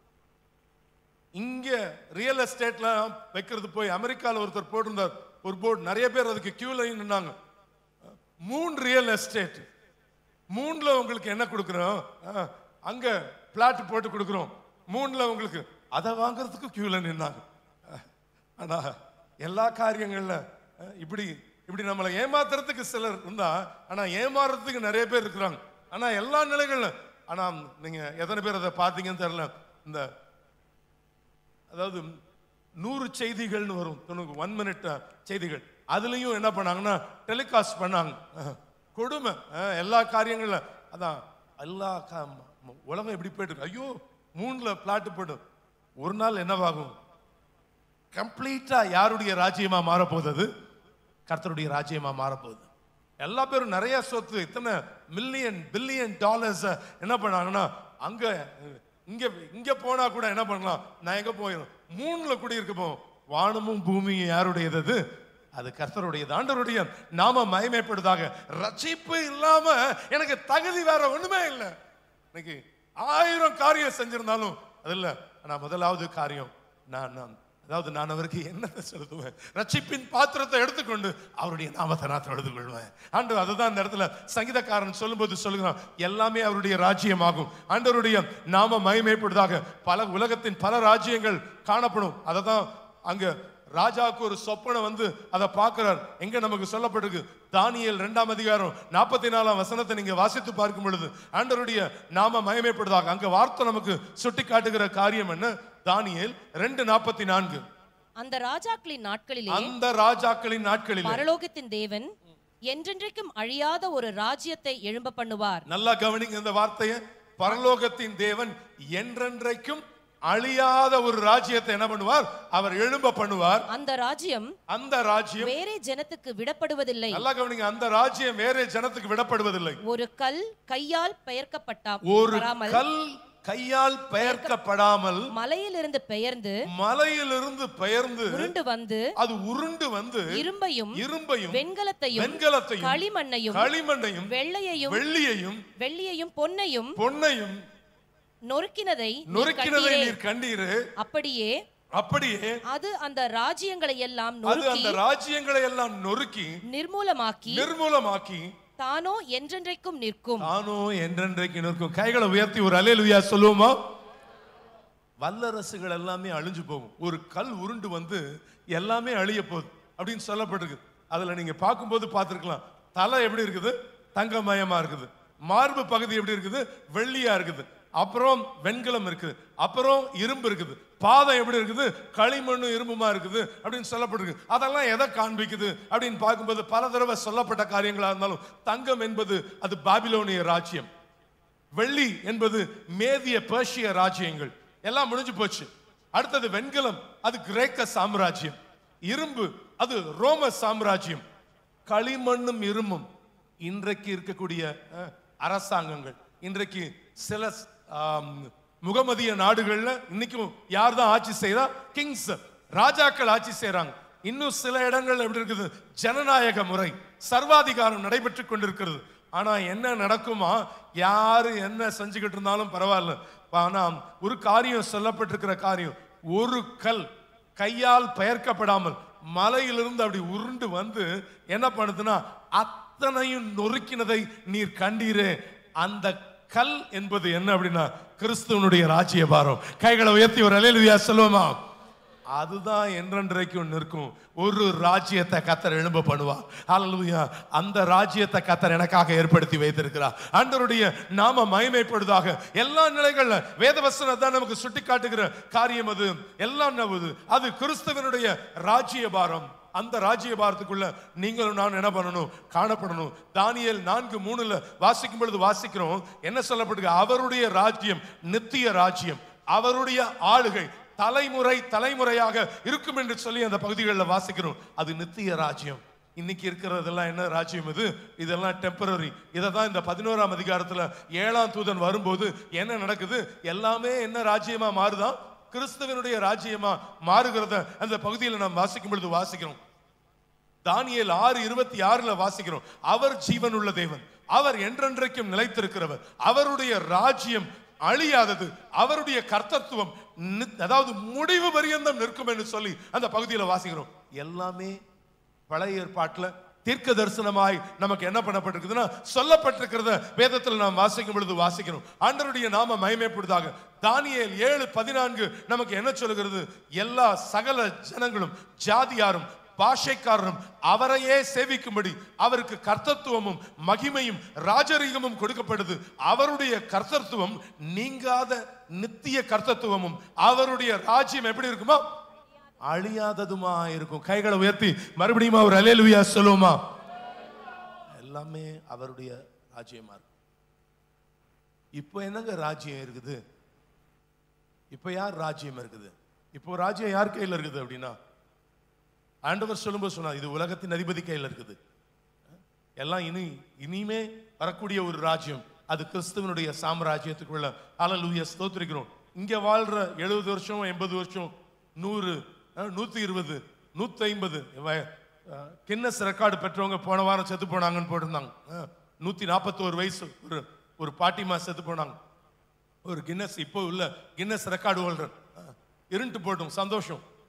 இங்க ரியல் எஸ்டேட்ல வைக்கிறது போய் அமெரிக்கால ஒருத்தர் போட்டிருந்தார் ஒரு போர்டு நிறைய பேர் அதுக்கு கியூல நின்னாங்க மூணு ரியல் எஸ்டேட் மூணுல உங்களுக்கு என்ன கொடுக்குறோம் ஆ, அங்க பிளாட் போட்டு கொடுக்குறோம் மூணுல உங்களுக்கு அதை வாங்குறதுக்கு கியூல நின்னாங்க ஆனா எல்லா காரியங்கள்ல அஹ், இப்படி இப்படி நம்மளை ஏமாத்துறதுக்கு சிலர் இருந்தா ஆனா ஏமாறுறதுக்கு நிறைய பேர் இருக்கிறாங்க ஆனா எல்லா நிலைகள்ல ஆனா நீங்க எத்தனை பேர் அதை பார்த்தீங்கன்னு தெரியல இந்த அதாவது நூறு செய்திகள்னு வரும் தொண்ணூறு ஒன் மினிட் செய்திகள் அதுலயும் என்ன பண்ணாங்கன்னா டெலிகாஸ்ட் பண்ணாங்க அஹ், கொடுமை அஹ், எல்லா காரியங்கள்ல அதான் எல்லா கா- ம- உலகம் எப்படி போயிட்டு இருக்கு ஐயோ மூணுல பிளாட் போடும் ஒரு நாள் என்னவாகும் கம்ப்ளீட்டா யாருடைய ராஜ்யமா மாறப்போகுது அது கர்த்தருடைய ராஜ்யமா மாறப்போகுது எல்லா பேரும் நிறைய சொத்து இத்தனை மில்லியன் பில்லியன் டாலர்ஸ் என்ன பண்ணாங்கன்னா அங்க இங்க இங்க போனா கூட என்ன பண்ணலாம் நான் எங்க போயிடும் மூணுல குடி இருக்க போவோம் வானமும் பூமியும் யாருடையது அது அது கர்த்தருடையது ஆண்டவருடைய நாம மயமைப்படுதாக ரட்சிப்பு இல்லாம எனக்கு தகுதி வேற ஒண்ணுமே இல்லை இன்னைக்கு ஆயிரம் காரியம் செஞ்சிருந்தாலும் அது இல்ல ஆனா முதலாவது காரியம் நான் நான் அதாவது நான் அவருக்கு என்னத்தை செலுத்துவேன் ரட்சிப்பின் பாத்திரத்தை எடுத்துக்கொண்டு அவருடைய நாமத்தை நான் தொழுது கொள்வேன் ஆண்டு அதுதான் இந்த இடத்துல சங்கீதக்காரன் சொல்லும்போது சொல்லுகிறான் எல்லாமே அவருடைய ராஜ்யமாகும் ஆண்டவருடைய நாம மகிமைப்படுதாக பல உலகத்தின் பல ராஜ்யங்கள் காணப்படும் அதை தான் அங்க ராஜாவுக்கு ஒரு சொப்பனை வந்து அதை பார்க்கிறார் எங்க நமக்கு சொல்லப்பட்டிருக்கு தானியேல் ரெண்டாம் அதிகாரம் நாற்பத்தி நாலாம் வசனத்தை நீங்க வாசித்து பார்க்கும் பொழுது ஆண்டவருடைய நாம மகிமைப்படுதாக அங்க வார்த்தை நமக்கு சுட்டி காட்டுகிற காரியம் என்ன தானியேல் ரெண்டு நாற்பத்தி நான்கு அந்த ராஜாக்களின் நாட்களிலே அந்த ராஜாக்களின் நாட்களில் பரலோகத்தின் தேவன் என்றென்றைக்கும் அழியாத ஒரு ராஜ்யத்தை எழும்ப பண்ணுவார் நல்லா கவனிங்க இந்த வார்த்தையை பரலோகத்தின் தேவன் என்றென்றைக்கும் அழியாத ஒரு ராஜ்யத்தை என்ன பண்ணுவார் அவர் எழும்ப பண்ணுவார் அந்த ராஜ்யம் அந்த ராஜ்யம் வேறே ஜனத்துக்கு விடப்படுவதில்லை நல்லா கவனிங்க அந்த ராஜ்யம் வேற ஜனத்துக்கு விடப்படுவதில்லை ஒரு கல் கையால் பெயர்க்கப்பட்டா ஒரு வராமல் கல் கையால் பெயர்க்கப்படாமல் மலையிலிருந்து பெயர்ந்து மலையிலிருந்து பெயர்ந்து உருண்டு வந்து அது உருண்டு வந்து இரும்பையும் இரும்பையும் வெண்கலத்தையும் வெண்கலத்தையும் களிமண்ணையும் களிமண்ணையும் வெள்ளையையும் வெள்ளியையும் வெள்ளியையும் பொன்னையும் பொன்னையும் நொறுக்கினதை நீர் நொறுக்கினதை கண்டீரே. நீர் கண்டீரு அப்படியே அப்படியே அது அந்த ராஜ்யங்களை எல்லாம் அது நொறுக்கி அந்த ராஜ்யங்களை எல்லாம் நொறுக்கி நிர்மூலமாக்கி நிர்மூலமாக்கி தானோ என்றென்றைக்கும் நிற்கும் தானோ என்றென்றைக்கு நிற்கும் கைகளை உயர்த்தி ஒரு அலையலுயா சொல்லுவோமா வல்லரசுகள் எல்லாமே அழிஞ்சு போகும் ஒரு கல் உருண்டு வந்து எல்லாமே அழிய போகுது அப்படின்னு சொல்லப்பட்டிருக்கு அதுல நீங்க பார்க்கும்போது பார்த்திருக்கலாம் தலை எப்படி இருக்குது தங்கமயமா இருக்குது மார்பு பகுதி எப்படி இருக்குது வெள்ளியா இருக்குது அப்புறம் வெண்கலம் இருக்குது அப்புறம் இரும்பு இருக்குது பாதம் எப்படி இருக்குது களிமண்ணும் இரும்புமா இருக்குது அப்படின்னு சொல்லப்பட்டிருக்கு அதெல்லாம் எதை காண்பிக்குது அப்படின்னு பார்க்கும்போது பல தடவை சொல்லப்பட்ட காரியங்களா இருந்தாலும் தங்கம் என்பது அது பாபிலோனிய ராஜ்யம் வெள்ளி என்பது மேதிய பேர்ஷிய ராஜ்யங்கள் எல்லாம் முடிஞ்சு போச்சு அடுத்தது வெண்கலம் அது கிரேக்க சாம்ராஜ்யம் இரும்பு அது ரோம சாம்ராஜ்யம் களிமண்ணும் இரும்பும் இன்றைக்கு இருக்கக்கூடிய அஹ், அரசாங்கங்கள் இன்றைக்கு சில ஆம், முகமதிய நாடுகள்ல இன்னைக்கும் யார் தான் ஆட்சி செய்யறா கிங்ஸ் ராஜாக்கள் ஆட்சி செய்றாங்க இன்னும் சில இடங்கள் எப்படி இருக்குது ஜனநாயக முறை சர்வாதிகாரம் நடைபெற்று கொண்டிருக்கிறது ஆனா என்ன நடக்குமா யாரு என்ன செஞ்சுக்கிட்டு இருந்தாலும் பரவாயில்ல ஆனா ஒரு காரியம் சொல்லப்பட்டிருக்கிற காரியம் ஒரு கல் கையால் பெயர்க்கப்படாமல் மலையிலிருந்து அப்படி உருண்டு வந்து என்ன பண்ணுதுன்னா அத்தனையும் நொறுக்கினதை நீர் கண்டீரே அந்த கல் என்பது என்ன அப்படின்னா கிறிஸ்துவனுடைய ராஜ்யபாரம் கைகளை உயர்த்தி ஒரு அலையிலுயா சொல்லுவோமா அதுதான் என்றென்றைக்கும் நிற்கும் ஒரு ராஜ்யத்தை கத்தர் எழும்ப பண்ணுவார் ஹalleluya அந்த ராஜ்யத்தை கத்தர் எனக்காக ஏற்படுத்தி வைத்திருக்கிறார் ஆண்டவருடைய நாம மகிமைப்படுவதாக எல்லா நிலைகள்ல வேதவசனம் தான் நமக்கு சுட்டி காட்டுகிற காரியம் அது எல்லாம் நவுது அது கிறிஸ்துவனுடைய ராஜ்யபாரம் அந்த ராஜ்யபாரத்துக்குள்ள நீங்களும் நான் என்ன பண்ணணும் காணப்படணும் தானியேல் நான்கு மூணுல வாசிக்கும் பொழுது வாசிக்கிறோம் என்ன சொல்லப்படுது அவருடைய ராஜ்யம் நித்திய ராஜ்யம் அவருடைய ஆளுகை தலைமுறை தலைமுறையாக இருக்கும் என்று சொல்லி அந்த பகுதிகளில் வாசிக்கிறோம் அது நித்திய ராஜ்யம் இன்னைக்கு இருக்கிறதெல்லாம் என்ன ராஜ்யம் இது இதெல்லாம் டெம்பரரி இதை தான் இந்த பதினோராம் அதிகாரத்துல ஏழாம் தூதன் வரும்போது என்ன நடக்குது எல்லாமே என்ன ராஜ்யமா மாறுதான் கிறிஸ்துவனுடைய ராஜ்யமா மாறுகிறத அந்த பகுதியில் நாம் வாசிக்கும் பொழுது வாசிக்கிறோம் தானியேல் ஆறு இருபத்தி ஆறுல வாசிக்கிறோம் அவர் ஜீவனுள்ள தேவன் அவர் என்றென்றைக்கும் நிலைத்திருக்கிறவர் அவருடைய ராஜ்யம் அழியாதது அவருடைய கர்த்தத்துவம் நி- அதாவது முடிவு பரியந்தம் நிற்கும் என்று சொல்லி அந்த பகுதியில வாசிக்கிறோம் எல்லாமே பழைய ஏற்பாட்டுல தீர்க்க தரிசனமாய் நமக்கு என்ன பண்ணப்பட்டிருக்குதுன்னா சொல்லப்பட்டிருக்கிறத வேதத்தில் நாம் வாசிக்கும் பொழுது வாசிக்கிறோம் ஆண்டவருடைய நாம மகிமைப்படுதாக தானியேல் ஏழு பதினான்கு நமக்கு என்ன சொல்லுகிறது எல்லா சகல ஜனங்களும் ஜாதியாரும் பாஷைக்காரரும் அவரையே சேவிக்கும்படி அவருக்கு கர்த்தத்துவமும் மகிமையும் ராஜரீகமும் கொடுக்கப்படுது அவருடைய கர்த்தத்துவம் நீங்காத நித்திய கர்த்தத்துவமும் அவருடைய ராஜ்யம் எப்படி இருக்குமா அழியாததுமா இருக்கும் கைகளை உயர்த்தி மறுபடியும் அவர் அலேலுயா சொல்லுவோமா எல்லாமே அவருடைய ராஜ்யமா இருக்கும் இப்போ என்னங்க ராஜ்யம் இருக்குது இப்போ யார் ராஜ்யம் இருக்குது இப்போ ராஜ்யம் யார் கையில் இருக்குது அப்படின்னா ஆண்டவர் சொல்லும்போது சொன்னார் இது உலகத்தின் அதிபதி கையில் இருக்குது எல்லாம் இனி இனிமே வரக்கூடிய ஒரு ராஜ்யம் அது கிறிஸ்துவனுடைய சாம்ராஜ்யத்துக்குள்ள அலலூய ஸ்தோத்திரிக்கிறோம் இங்க வாழ்ற எழுபது வருஷம் எண்பது வருஷம் நூறு அஹ், நூத்தி இருபது நூத்தி ஐம்பது கின்னஸ் ரெக்கார்டு பெற்றவங்க போன வாரம் செத்து போனாங்கன்னு போட்டிருந்தாங்க அஹ், நூத்தி நாற்பத்தோரு வயசு ஒரு ஒரு பாட்டிமா செத்து போனாங்க ஒரு கின்னஸ் இப்போ உள்ள கின்னஸ் ரெக்கார்டு ஹோல்டர் இருண்டு போட்டும் சந்தோஷம்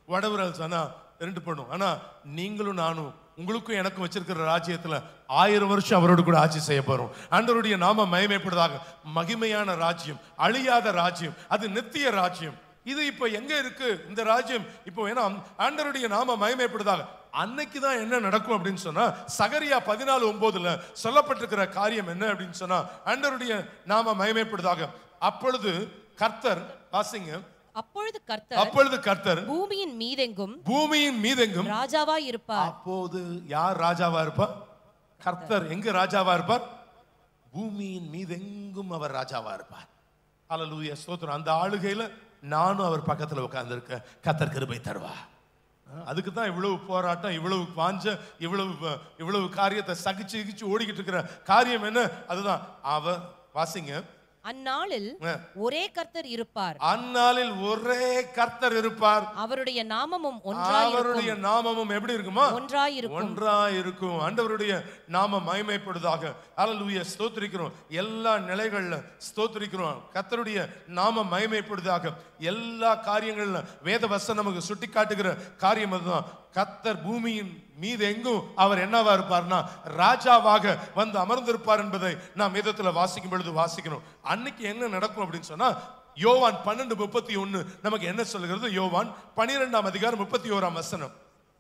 whatever else ஆனா ரெண்டு பண்ணும் ஆனா நீங்களும் நானும் உங்களுக்கும் எனக்கும் வச்சிருக்கிற ராஜ்யத்துல ஆயிரம் வருஷம் அவரோடு கூட ஆட்சி செய்ய போறோம் ஆண்டவருடைய நாம மகிமைப்படுவதாக மகிமையான ராஜ்யம் அழியாத ராஜ்யம் அது நித்திய ராஜ்யம் இது இப்போ எங்க இருக்கு இந்த ராஜ்யம் இப்போ ஏன்னா ஆண்டவருடைய நாம மகிமைப்படுதாக அன்னைக்கு தான் என்ன நடக்கும் அப்படின்னு சொன்னா சகரியா பதினாலு ஒன்பதுல சொல்லப்பட்டிருக்கிற காரியம் என்ன அப்படின்னு சொன்னா ஆண்டவருடைய நாம மகிமைப்படுதாக அப்பொழுது கர்த்தர் வாசிங்க அப்பொழுது கர்த்தர் அப்பொழுது கர்த்தர் பூமியின் மீதெங்கும் பூமியின் மீதெங்கும் ராஜாவாய் இருப்பார் அப்போது யார் ராஜாவா இருப்பார் கர்த்தர் எங்க ராஜாவா இருப்பார் பூமியின் மீதெங்கும் அவர் ராஜாவா இருப்பார் அல்லேலூயா ஸ்தோத்திரம் அந்த ஆளுகையில நானும் அவர் பக்கத்துல உட்கார்ந்திருக்க கர்த்தர் கிருபை தருவா அதுக்கு தான் இவ்வளவு போராட்டம் இவ்வளவு பாஞ்ச இவ்வளவு அஹ், இவ்வளவு காரியத்தை சகிச்சு சகிச்சு ஓடிக்கிட்டு இருக்கிற காரியம் என்ன அதுதான் அவர் வாசிங்க அந்நாளில் ஆ. ஒரே கர்த்தர் இருப்பார் அந்நாளில் ஒரே கர்த்தர் இருப்பார் அவருடைய நாமமும் ஒன்றாய் அவருடைய இருக்கும் நாமமும் எப்படி இருக்குமா ஒன்றாய் இருக்கும் ஒன்றா இருக்கும் ஆண்டவருடைய நாம மகிமைப்படுவதாக அல்லேலூயா ஸ்தோத்திரிக்கிறோம் எல்லா நிலைகள்ல ஸ்தோத்திரிக்கிறோம் கர்த்தருடைய நாம மகிமைப்படுவதாக எல்லா காரியங்கள்ல வேத வசனம் நமக்கு சுட்டி காட்டுகிற காரியம் அதுதான் கர்த்தர் பூமியின் மீது எங்கும் அவர் என்னவா இருப்பார்னா ராஜாவாக வந்து அமர்ந்திருப்பார் என்பதை நாம் வேதத்துல வாசிக்கும் பொழுது வாசிக்கிறோம் அன்னைக்கு என்ன நடக்கும் அப்படின்னு சொன்னா யோவான் பன்னெண்டு முப்பத்தி ஒன்னு நமக்கு என்ன சொல்லுகிறது யோவான் பனிரெண்டாம் அதிகாரம் முப்பத்தி ஓராம் வசனம்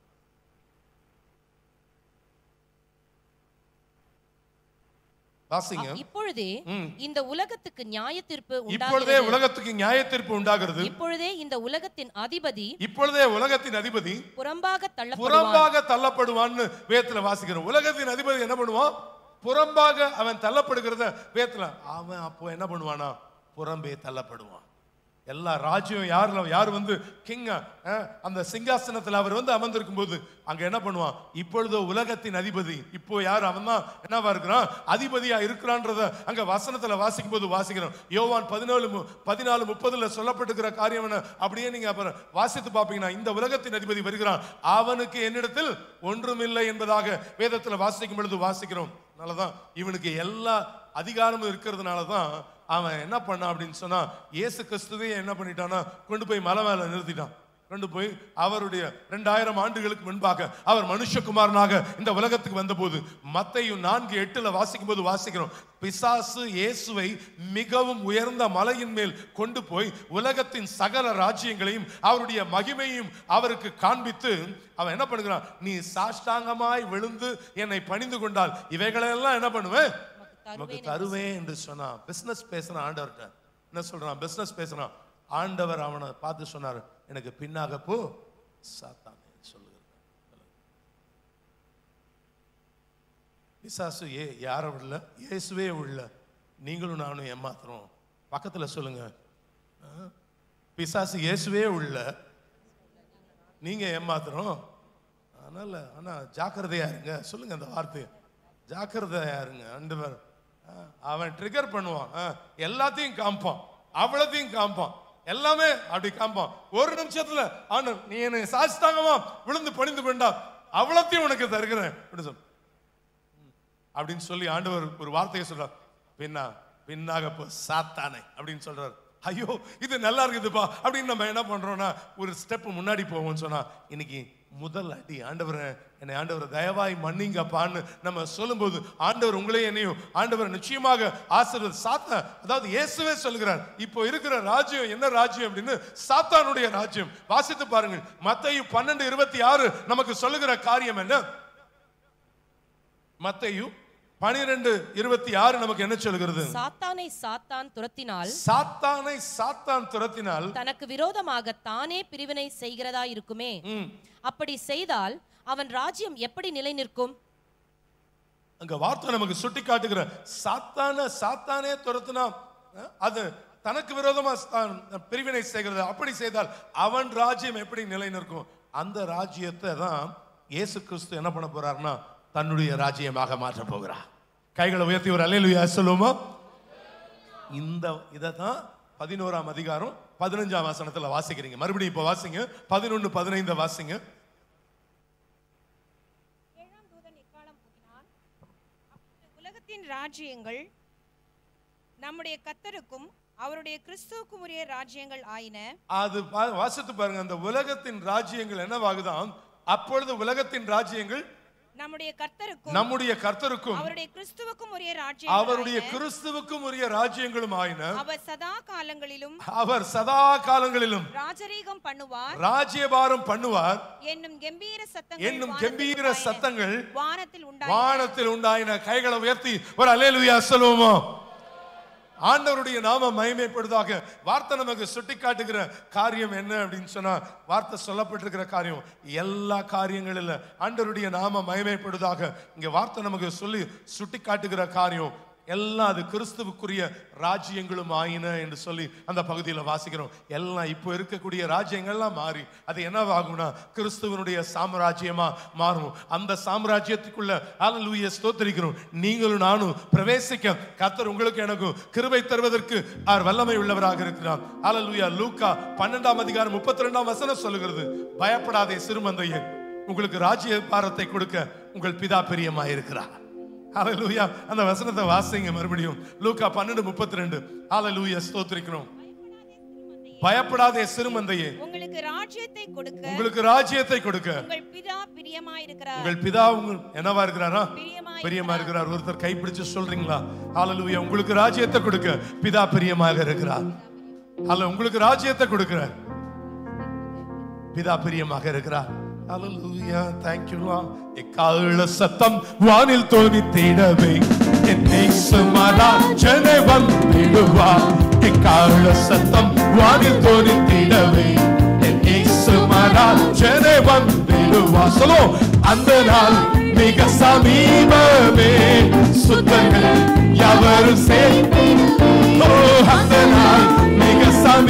வாசிங்க இப்பொழுதே இந்த உலகத்துக்கு நியாய தீர்ப்பு இப்பொழுதே உண்டாகிறது உலகத்துக்கு நியாய தீர்ப்பு உண்டாகிறது இப்பொழுதே இந்த உலகத்தின் அதிபதி இப்பொழுதே உலகத்தின் அதிபதி புறம்பாக தள்ளப்படுவான் புறம்பாக தள்ளப்படுவான்னு வேத்துல வாசிக்கிறோம் உலகத்தின் அதிபதி என்ன பண்ணுவான் புறம்பாக அவன் தள்ளப்படுகிறத வேத்துல அவன் அப்போ என்ன பண்ணுவானா புறம்பே தள்ளப்படுவான் எல்லா ராஜ்யம் யாருல யார் வந்து கிங்கா அந்த சிங்காசனத்துல அவர் வந்து அமர்ந்திருக்கும் போது அங்க என்ன பண்ணுவான் இப்பொழுது உலகத்தின் அதிபதி இப்போ யார் அவன் தான் என்னவா இருக்கிறான் அதிபதியா இருக்கிறான்றத அங்க வசனத்துல வாசிக்கும் போது வாசிக்கிறோம் யோவான் பதினாலு மு- பதினாலு முப்பதுல சொல்லப்பட்டிருக்கிற காரியம் என்ன அப்படியே நீங்க அப்புறம் வாசித்து பார்ப்பீங்கன்னா இந்த உலகத்தின் அதிபதி வருகிறான் அவனுக்கு என்னிடத்தில் ஒன்றுமில்லை என்பதாக வேதத்துல வாசிக்கும் பொழுது வாசிக்கிறோம் அதனாலதான் இவனுக்கு எல்லா அதிகாரமும் இருக்கிறதுனால தான் அவன் என்ன பண்ணான் அப்படின்னு சொன்னா இயேசு கிறிஸ்துவே என்ன பண்ணிட்டான்னா கொண்டு போய் மலை மேல நிறுத்திட்டான் கொண்டு போய் அவருடைய ரெண்டாயிரம் ஆண்டுகளுக்கு முன்பாக அவர் மனுஷகுமாரனாக இந்த உலகத்துக்கு வந்தபோது மத்தையும் நான்கு எட்டுல வாசிக்கும் போது வாசிக்கிறோம் பிசாசு இயேசுவை மிகவும் உயர்ந்த மலையின் மேல் கொண்டு போய் உலகத்தின் சகல ராஜ்யங்களையும் அவருடைய மகிமையும் அவருக்கு காண்பித்து அவன் என்ன பண்ணுகிறான் நீ சாஷ்டாங்கமாய் விழுந்து என்னை பணிந்து கொண்டால் இவைகளெல்லாம் என்ன பண்ணுவேன் உனக்கு தருவேன் என்று சொன்னான் பிசினஸ் பேசுறான் ஆண்டவர்கிட்ட என்ன சொல்றான் பிசினஸ் பேசுறான் ஆண்டவர் அவனை பார்த்து சொன்னார் எனக்கு பின்னாக போ சாத்தானே சொல்லுகிறார் பிசாசு ஏ யார விடல இயேசுவே உள்ள நீங்களும் நானும் ஏமாத்துறோம் பக்கத்துல சொல்லுங்க ஆ? பிசாசு இயேசுவே உள்ள நீங்க ஏமாத்துறோம் அதனால ஆனா ஜாக்கிரதையா இருங்க சொல்லுங்க அந்த வார்த்தையை ஜாக்கிரதையா இருங்க ஆண்டவர் ஆ, அவன் ட்ரிகர் பண்ணுவான் ஆ, எல்லாத்தையும் காமிப்பான் அவ்வளத்தையும் காமிப்பான் எல்லாமே அப்படி காமிப்பான் ஒரு நிமிஷத்துல ஆண்டு நீ என்னை சாஸ்தாங்கமா விழுந்து பணிந்து கொண்டா அவ்வளத்தையும் உனக்கு தருகிறேன் அப்படின்னு சொல் அப்படின்னு சொல்லி ஆண்டவர் ஒரு வார்த்தையை சொல்றார் பின்னா பின்னாக போ சாத்தானே அப்படின்னு சொல்றாரு ஐயோ இது நல்லா இருக்குதுப்பா அப்படின்னு நம்ம என்ன பண்றோம்னா ஒரு ஸ்டெப் முன்னாடி போவோம்னு சொன்னா இன்னைக்கு முதல் அடி ஆண்டவர் என்னை ஆண்டவர் தயவாய் மன்னிங்கப்பான்னு நம்ம சொல்லும்போது ஆண்டவர் உங்களையும் என்னையும் ஆண்டவர் நிச்சயமாக ஆசீர்வாத சாத்தா அதாவது இயேசுவே சொல்கிறார் இப்போ இருக்கிற ராஜ்யம் என்ன ராஜ்யம் அப்படின்னு சாத்தானுடைய ராஜ்யம் வாசித்து பாருங்கள் மத்தேயு பன்னெண்டு இருபத்தி ஆறு நமக்கு சொல்லுகிற காரியம் என்ன மத்தேயு பனிரெண்டு இருபத்தி ஆறு நமக்கு என்ன சொல்கிறது சாத்தானை சாத்தான் துரத்தினால் சாத்தானை சாத்தான் துரத்தினால் தனக்கு விரோதமாக தானே பிரிவினை செய்கிறதா இருக்குமே ம், அப்படி செய்தால் அவன் ராஜ்யம் எப்படி நிலை நிற்கும் அங்க வார்த்தை நமக்கு சுட்டி காட்டுகிற சாத்தான சாத்தானே துரத்தினா அஹ், அது தனக்கு விரோதமா தான் பிரிவினை செய்கிறது அப்படி செய்தால் அவன் ராஜ்யம் எப்படி நிலை நிற்கும் அந்த ராஜ்யத்தை தான் இயேசு கிறிஸ்து என்ன பண்ண போறாருன்னா தன்னுடைய ராஜ்யமாக மாற்ற போகிறார் கைகளை உயர்த்தி ஒரு அலையிலுயா சொல்லுவோமா இந்த இதை தான் பதினோராம் அதிகாரம் பதினஞ்சாம் வசனத்துல வாசிக்கிறீங்க மறுபடியும் இப்ப வாசிங்க பதினொன்னு பதினைந்து வாசிங்க ஏழாம் தூதன் எக்காலம் ஊதினான் அப்பொழுது உலகத்தின் ராஜ்யங்கள் நம்முடைய கத்தருக்கும் அவருடைய கிறிஸ்துவுக்கும் உரிய ராஜ்யங்கள் ஆயின அது பா- வாசித்து பாருங்க அந்த உலகத்தின் ராஜ்யங்கள் என்னவாகுதாம் அப்பொழுது உலகத்தின் ராஜ்யங்கள் நம்முடைய கர்த்தருக்கும் நம்முடைய கர்த்தருக்கும் அவருடைய கிறிஸ்துவுக்கும் உரிய ராஜ்யங்கள் அவருடைய ஆயின. கிறிஸ்துவுக்கும் உரிய ராஜ்யங்களும் ஆயின அவர் சதா காலங்களிலும் அவர் சதா காலங்களிலும் ராஜரீகம் பண்ணுவார் ராஜ்யபாரம் பண்ணுவார் என்னும் கம்பீர சத்தங்கள் என்னும் வானத்தில் கம்பீர உண்டாயின. சத்தங்கள் வானத்தில் உண்டாயின வானத்தில் உண்டாயின கைகளை உயர்த்தி ஒரு அலேலுயா சொல்லுவோமோ ஆண்டவருடைய நாம மகிமைப்படுவதாக வார்த்தை நமக்கு சுட்டி காட்டுகிற காரியம் என்ன அப்படின்னு சொன்னா வார்த்தை சொல்லப்பட்டிருக்கிற காரியம் எல்லா காரியங்களில் ஆண்டவருடைய நாம மகிமைப்படுவதாக இங்க வார்த்தை நமக்கு சொல்லி சுட்டி காட்டுகிற காரியம் எல்லாம் அது கிறிஸ்துவுக்குரிய ராஜ்யங்களும் ஆயின என்று சொல்லி அந்த பகுதியில் வாசிக்கிறோம் எல்லாம் இப்போ இருக்கக்கூடிய ராஜ்யங்கள்லாம் மாறி அது என்னவாகும்னா கிறிஸ்துவனுடைய சாம்ராஜ்யமா மாறும் அந்த சாம்ராஜ்யத்துக்குள்ள ஹalleluya ஸ்தோத்திரிக்கிறோம் நீங்களும் நானும் பிரவேசிக்க கர்த்தர் உங்களுக்கு எனக்கும் கிருபை தருவதற்கு அவர் வல்லமை உள்ளவராக இருக்கிறார் ஹalleluya லூக்கா பன்னெண்டாம் அதிகாரம் முப்பத்தி ரெண்டாம் வசனம் சொல்லுகிறது பயப்படாதே சிறுமந்தையே உங்களுக்கு ராஜ்ய பாரத்தை கொடுக்க உங்கள் பிதா பிரியமாயிருக்கிறார் ஹalleluya அந்த வசனத்தை வாசிங்க மறுபடியும் லூக்கா பன்னெண்டு முப்பத்தி ரெண்டு ஹalleluya ஸ்தோத்திரிக்கிறோம் பயப்படாதே சிறுமந்தையே உங்களுக்கு ராஜ்யத்தை கொடுக்க உங்களுக்கு ராஜ்யத்தை கொடுக்க உங்கள் பிதா பிரியமாயிருக்கிறார் உங்கள் பிதா உங்க என்னவா இருக்கிறாரா பிரியமாய் பிரியமா இருக்கிறார் ஒருத்தர் கைப்பிடிச்சு சொல்றீங்களா ஹalleluya உங்களுக்கு ராஜ்யத்தை கொடுக்க பிதா பிரியமாக இருக்கிறார் அல்ல உங்களுக்கு ராஜ்யத்தை கொடுக்கிறார் பிதா பிரியமாக இருக்கிறார் ஹalleluya thank you lord எக்கால சத்தம் வானில் தோனித்திடவே என் நேசமராஜனை வந்திடுவார் எக்கால சத்தம் வானில் தோனித்திடவே என் நேசமராஜனை வந்திடுவார் சொல்லோ அந்த நாள் மிக சமீபமே சுத்தங்கள் யாவரும் சேர்ந்து ஓ அந்த நாள் மிக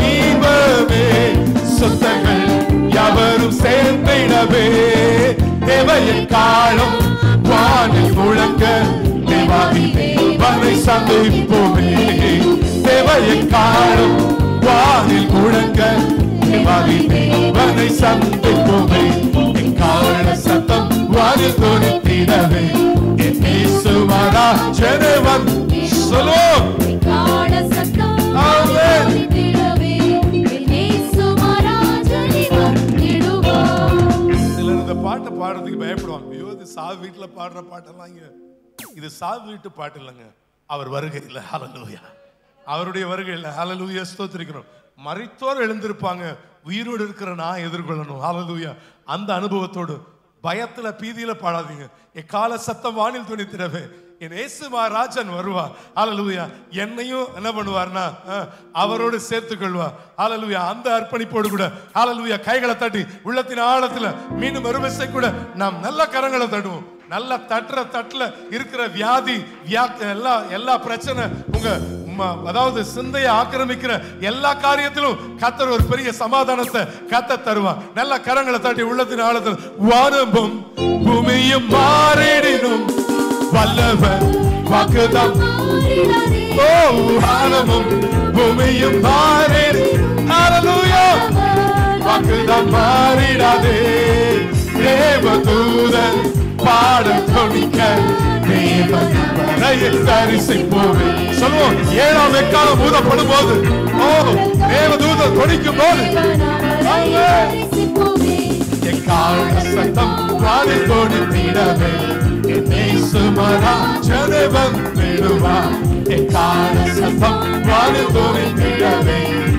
சமீபமே சொத்தங்கள் யாவரும் சேர்ந்திடவே தேவையின் காலம் வானில் முழங்க தேவாதி தேவனை சந்திப்போமே தேவையின் காலம் வானில் முழங்க தேவாதி தேவனை சந்திப்போமே எக்கால சத்தம் வானில் தோணித்திடவே என் இயேசுவரா ஜனவன் சொல்லோ கால சத்தம் ஆமென். ஒலித்திடவே, என் இயேசு மகாராஜனை வந்திடுவார். சிலர் இந்த பாட்டை பாடுறதுக்கு பயப்படுவாங்க ஐயோ இது சாவு வீட்டுல பாடுற பாட்டெல்லாம் இங்க இது சாவு வீட்டு பாட்டு இல்லைங்க அவர் வருகை இல்லை ஹalleluya அவருடைய வருகை இல்லை ஹalleluya ஸ்தோத்திரிக்கிறோம் மரித்தோர் எழுந்திருப்பாங்க உயிரோடு இருக்கிற நான் எதிர்கொள்ளணும் ஹalleluya அந்த அனுபவத்தோடு பயத்துல பீதியில பாடாதீங்க எக்கால சத்தம் வானில் துணித்திடவே என் இயேசு மகாராஜன் வருவார் ஹalleluya என்னையும் என்ன பண்ணுவார்னா அஹ், அவரோடு சேர்த்துக் கொள்வார் ஹalleluya அந்த அர்ப்பணிப்போடு கூட ஹalleluya கைகளை தட்டி உள்ளத்தின் ஆழத்துல மீண்டும் மறுவிசை கூட நாம் நல்ல கரங்களை தட்டுவோம் நல்ல தட்டுற தட்டுல இருக்கிற வியாதி வியா எல்லா எல்லா பிரச்சனை உங்க ம- அதாவது சிந்தையை ஆக்கிரமிக்கிற எல்லா காரியத்திலும் கத்தர் ஒரு பெரிய சமாதானத்தை கத்த தருவார் நல்ல கரங்களை தட்டி உள்ளத்தின் ஆழத்தில் வானமும் பூமியும் மாறிடினும் வல்லவர் வாக்குதான் மாறிடாதே, ஓ வானமும் பூமியும் மாறிடு ஹalleluya வாக்குதான் மாறிடாதே தேவதூதன் பாடல் தொனிக்க தேவனையில் தரிசிப்போமே சொல்லுவோம் ஏழாம் எக்காலம் ஊதப்படும் போது ஓ தேவதூதன் தொனிக்கும் போது தேவனாரை தரிசிப்போமே. எக்கால சத்தம் வானில் கொடுத்திடவே சுமராஜனை வந்திடுவார் எக்கால சத்தம் வானில் கொடுத்திடவே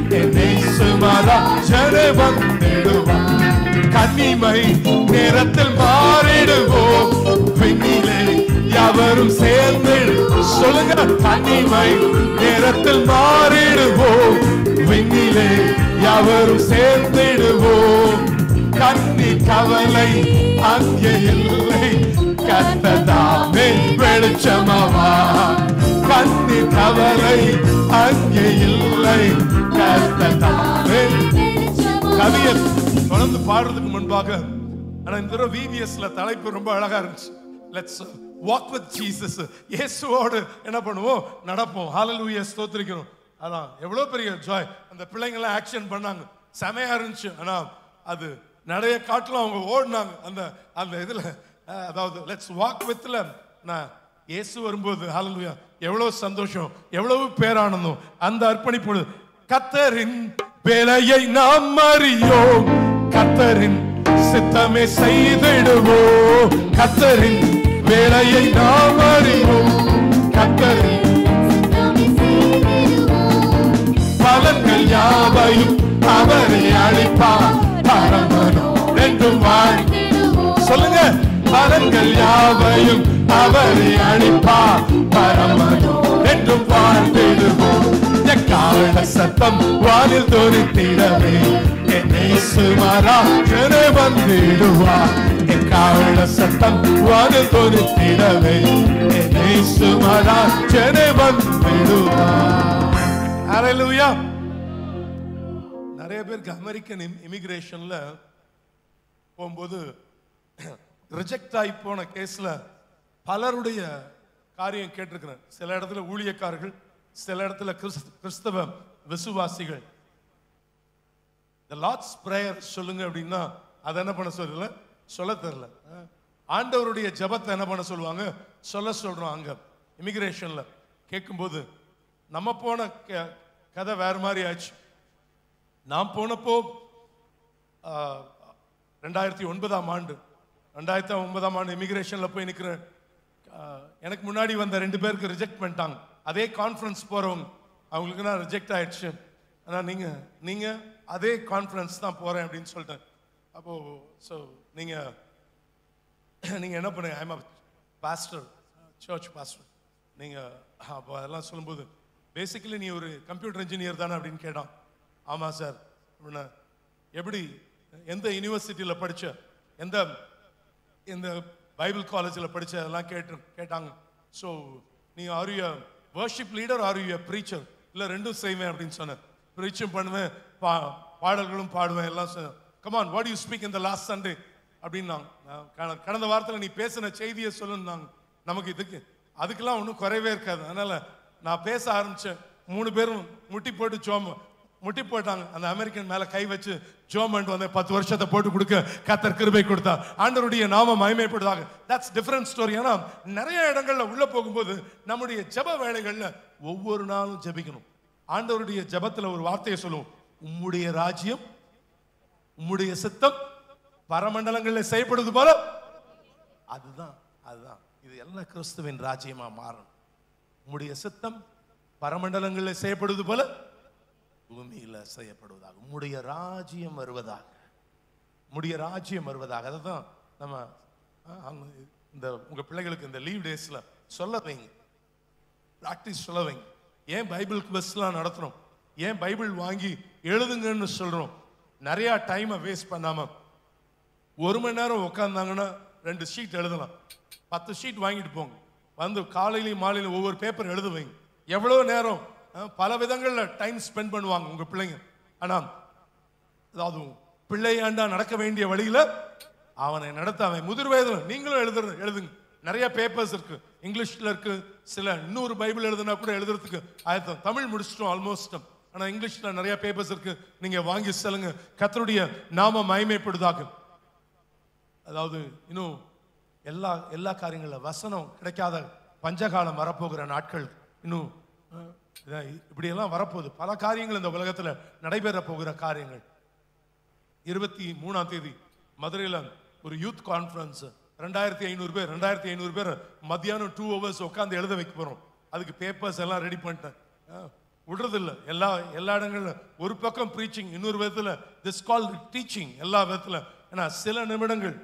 சுமராஜனை வந்திடுவார் கன்னிமை நேரத்தில் மாறிடுவோம் விண்ணிலே யாவரும் சேர்ந்து சொல்லுங்க கன்னிமை நேரத்தில் மாறிடுவோம் விண்ணிலே யாவரும் சேர்ந்திடுவோம் கண்ணி கவலை அங்கே இல்லை கத்ததாமே வெளிச்சமவா கண்ணி கவலை அங்கே இல்லை கத்ததாமே கவியர் தொடர்ந்து பாடுறதுக்கு முன்பாக ஆனா இந்த தடவை விவிஎஸ்ல தலைப்பு ரொம்ப அழகா இருந்துச்சு லெட்ஸ் வாக் வித் ஜீசஸ் இயேசுவோடு என்ன பண்ணுவோம் நடப்போம் ஹalleluya ஸ்தோத்திரிக்கிறோம் அதான் எவ்வளவு பெரிய ஜாய் அந்த பிள்ளைங்க எல்லாம் ஆக்ஷன் பண்ணாங்க செமையா இருந்துச்சு ஆனா அது நிறைய காட்டிலும் அவங்க ஓடினாங்க அந்த அந்த இதுல அஹ், அதாவது லெட்ஸ் வாக் வித்ல நான் இயேசு வரும்போது ஹalleluya எவ்வளவு சந்தோஷம் எவ்வளவு பேரானந்தம் அந்த அர்ப்பணிப்பு கத்தரின் வேலையை நாம் அறியோம் கத்தரின் சித்தமே செய்திடுவோம் கத்தரின் வேலையை நாம் அறிவோம் கத்தரின் சித்தமே செய்திடுவோம் பலன்கள் யாவையும் அவரை அளிப்பார் பரமனோ என்றும் வாழ் வாழ்ந்திடுவோம் சொல்லுங்க பலன்கள் யாவையும் அவரை அளிப்பார் பரமனோ என்றும் வாழ்ந்திடுவோம் எக்கால சத்தம் வானில் தோரித்திடவே என்னை சுமராஜன வந்திடுவார் எக்கால சத்தம் வானில் தோரித்திடவே என்னை சுமராஜன வந்திடுவார் ஹalleluya நிறைய பேருக்கு அமெரிக்கன் இமிகிரேஷன்ல போகும்போது ரிஜெக்ட் ஆகி போன கேஸ்ல பலருடைய காரியம் கேட்டிருக்கிறேன் சில இடத்துல ஊழியக்காரர்கள் சில இடத்துல கிறிஸ்த- கிறிஸ்தவ விசுவாசிகள் the லார்ட்ஸ் பிரேயர் சொல்லுங்க அப்படின்னா அதை என்ன பண்ண சொல்லல சொல்ல தெரியல அஹ், ஆண்டவருடைய ஜெபத்தை என்ன பண்ண சொல்லுவாங்க சொல்ல சொல்றோம் அங்க இமிகிரேஷன்ல கேட்கும்போது நம்ம போன க- கதை வேற மாதிரி ஆச்சு நான் போனப்போ ஆஹ், ரெண்டாயிரத்தி ஒன்பதாம் ஆண்டு ரெண்டாயிரத்தி ஒன்பதாம் ஆண்டு இமிகிரேஷன்ல போய் நிற்கிறேன் ஆஹ், எனக்கு முன்னாடி வந்த ரெண்டு பேருக்கு ரிஜெக்ட் பண்ணிட்டாங்க அதே கான்ஃபரன்ஸ் போறவங்க அவங்களுக்கு நான் ரிஜெக்ட் ஆயிடுச்சு ஆனா நீங்க நீங்க அதே கான்ஃபரன்ஸ் தான் போறேன் அப்படின்னு சொல்லிட்டேன் அப்போ ஸோ நீங்க நீங்க என்ன பண்ணுங்க ஐம் பாஸ்டர் சர்ச் பாஸ்டர் நீங்க அப்போ அதெல்லாம் சொல்லும்போது பேசிக்கலி நீ ஒரு கம்ப்யூட்டர் இன்ஜினியர் தானே அப்படின்னு கேட்டான் ஆமா சார் அப்படின்னா எப்படி எந்த யூனிவர்சிட்டியில் படிச்ச எந்த இந்த பைபிள் காலேஜில் படிச்ச அதெல்லாம் கேட்டு கேட்டாங்க ஸோ நீ are you worship leader are you preacher இல்லை ரெண்டும் செய்வேன் அப்படின்னு சொன்னேன் ப்ரீச்சும் பண்ணுவேன் பா பாடல்களும் பாடுவேன் எல்லாம் கமான் வாட் யூ ஸ்பீக் இந்த லாஸ்ட் சண்டே அப்படின்னாங்க நான் கட- கடந்த வாரத்தில் நீ பேசின செய்தியை சொல்லுன்னாங்க நமக்கு இதுக்கு அதுக்கெல்லாம் ஒன்றும் குறைவே இருக்காது அதனால நான் பேச ஆரம்பிச்சேன் மூணு பேரும் முட்டி போட்டு சோம முட்டி போட்டாங்க அந்த அமெரிக்கன் மேல கை வச்சு ஜோமெண்ட் வந்து பத்து வருஷத்தை போட்டு கொடுக்க கத்தர் கிருபை கொடுத்தா ஆண்டவருடைய நாம மகிமைப்படுதாக தட்ஸ் டிஃபரண்ட் ஸ்டோரி ஏன்னா நிறைய இடங்கள்ல உள்ள போகும்போது நம்முடைய ஜெப வேலைகள்ல ஒவ்வொரு நாளும் ஜெபிக்கணும் ஆண்டவருடைய ஜெபத்துல ஒரு வார்த்தையை சொல்லுவோம் உம்முடைய ராஜ்யம் உம்முடைய சித்தம் பரமண்டலங்களில் செய்யப்படுவது போல அதுதான் அதுதான் இது எல்லாம் கிறிஸ்துவின் ராஜ்யமா மாறணும் உம்முடைய சித்தம் பரமண்டலங்களில் செய்யப்படுவது போல பூமியில செய்யப்படுவதாக உம்முடைய ராஜ்யம் வருவதாக உம்முடைய ராஜ்யம் வருவதாக அதை தான் நம்ம ஆ, அவங்க இந்த உங்க பிள்ளைகளுக்கு இந்த லீவ் டேஸ்ல சொல்ல வைங்க ப்ராக்டிஸ் சொல்ல வைங்க ஏன் பைபிள் குவெஸ்ட்லாம் நடத்துறோம் ஏன் பைபிள் வாங்கி எழுதுங்கன்னு சொல்றோம் நிறைய டைமை வேஸ்ட் பண்ணாம ஒரு மணி நேரம் உட்காந்தாங்கன்னா ரெண்டு ஷீட் எழுதலாம் பத்து ஷீட் வாங்கிட்டு போங்க வந்து காலையிலையும் மாலையிலும் ஒவ்வொரு பேப்பர் எழுத வைங்க எவ்வளவு நேரம் அஹ், பல விதங்கள்ல டைம் ஸ்பெண்ட் பண்ணுவாங்க உங்க பிள்ளைங்க ஆனா அதாவது பிள்ளையாண்டா நடக்க வேண்டிய வழியில அவனை நடத்த அவன் முதிர் வயதுல நீங்களும் எழுதுறது எழுதுங்க நிறைய பேப்பர்ஸ் இருக்கு இங்கிலீஷ்ல இருக்கு சில இன்னொரு பைபிள் எழுதுனா கூட எழுதுறதுக்கு ஆயத்தம் தமிழ் முடிச்சிட்டோம் ஆல்மோஸ்ட் ஆனா இங்கிலீஷ்ல நிறைய பேப்பர்ஸ் இருக்கு நீங்க வாங்கி செல்லுங்க கத்தருடைய நாம மகிமைப்படுதாக அதாவது இன்னும் எல்லா எல்லா காரியங்கள வசனம் கிடைக்காத பஞ்சகாலம் வரப்போகிற நாட்கள் இன்னும் அஹ், இதான் இப்படியெல்லாம் வரப்போகுது பல காரியங்கள் இந்த உலகத்துல நடைபெற போகிற காரியங்கள் இருபத்தி மூணாம் தேதி மதுரையில் ஒரு யூத் கான்ஃபரன்ஸ் ரெண்டாயிரத்தி ஐநூறு பேர் ரெண்டாயிரத்தி ஐநூறு பேர் மத்தியானம் டூ ஹவர்ஸ் உட்காந்து எழுத வைக்க போறோம் அதுக்கு பேப்பர்ஸ் எல்லாம் ரெடி பண்ணிட்டேன் அஹ், விடுறதில்ல எல்லா எல்லா இடங்கள்ல ஒரு பக்கம் ப்ரீச்சிங் இன்னொரு விதத்துல திஸ் கால் டீச்சிங் எல்லா விதத்துல ஏன்னா சில நிமிடங்கள்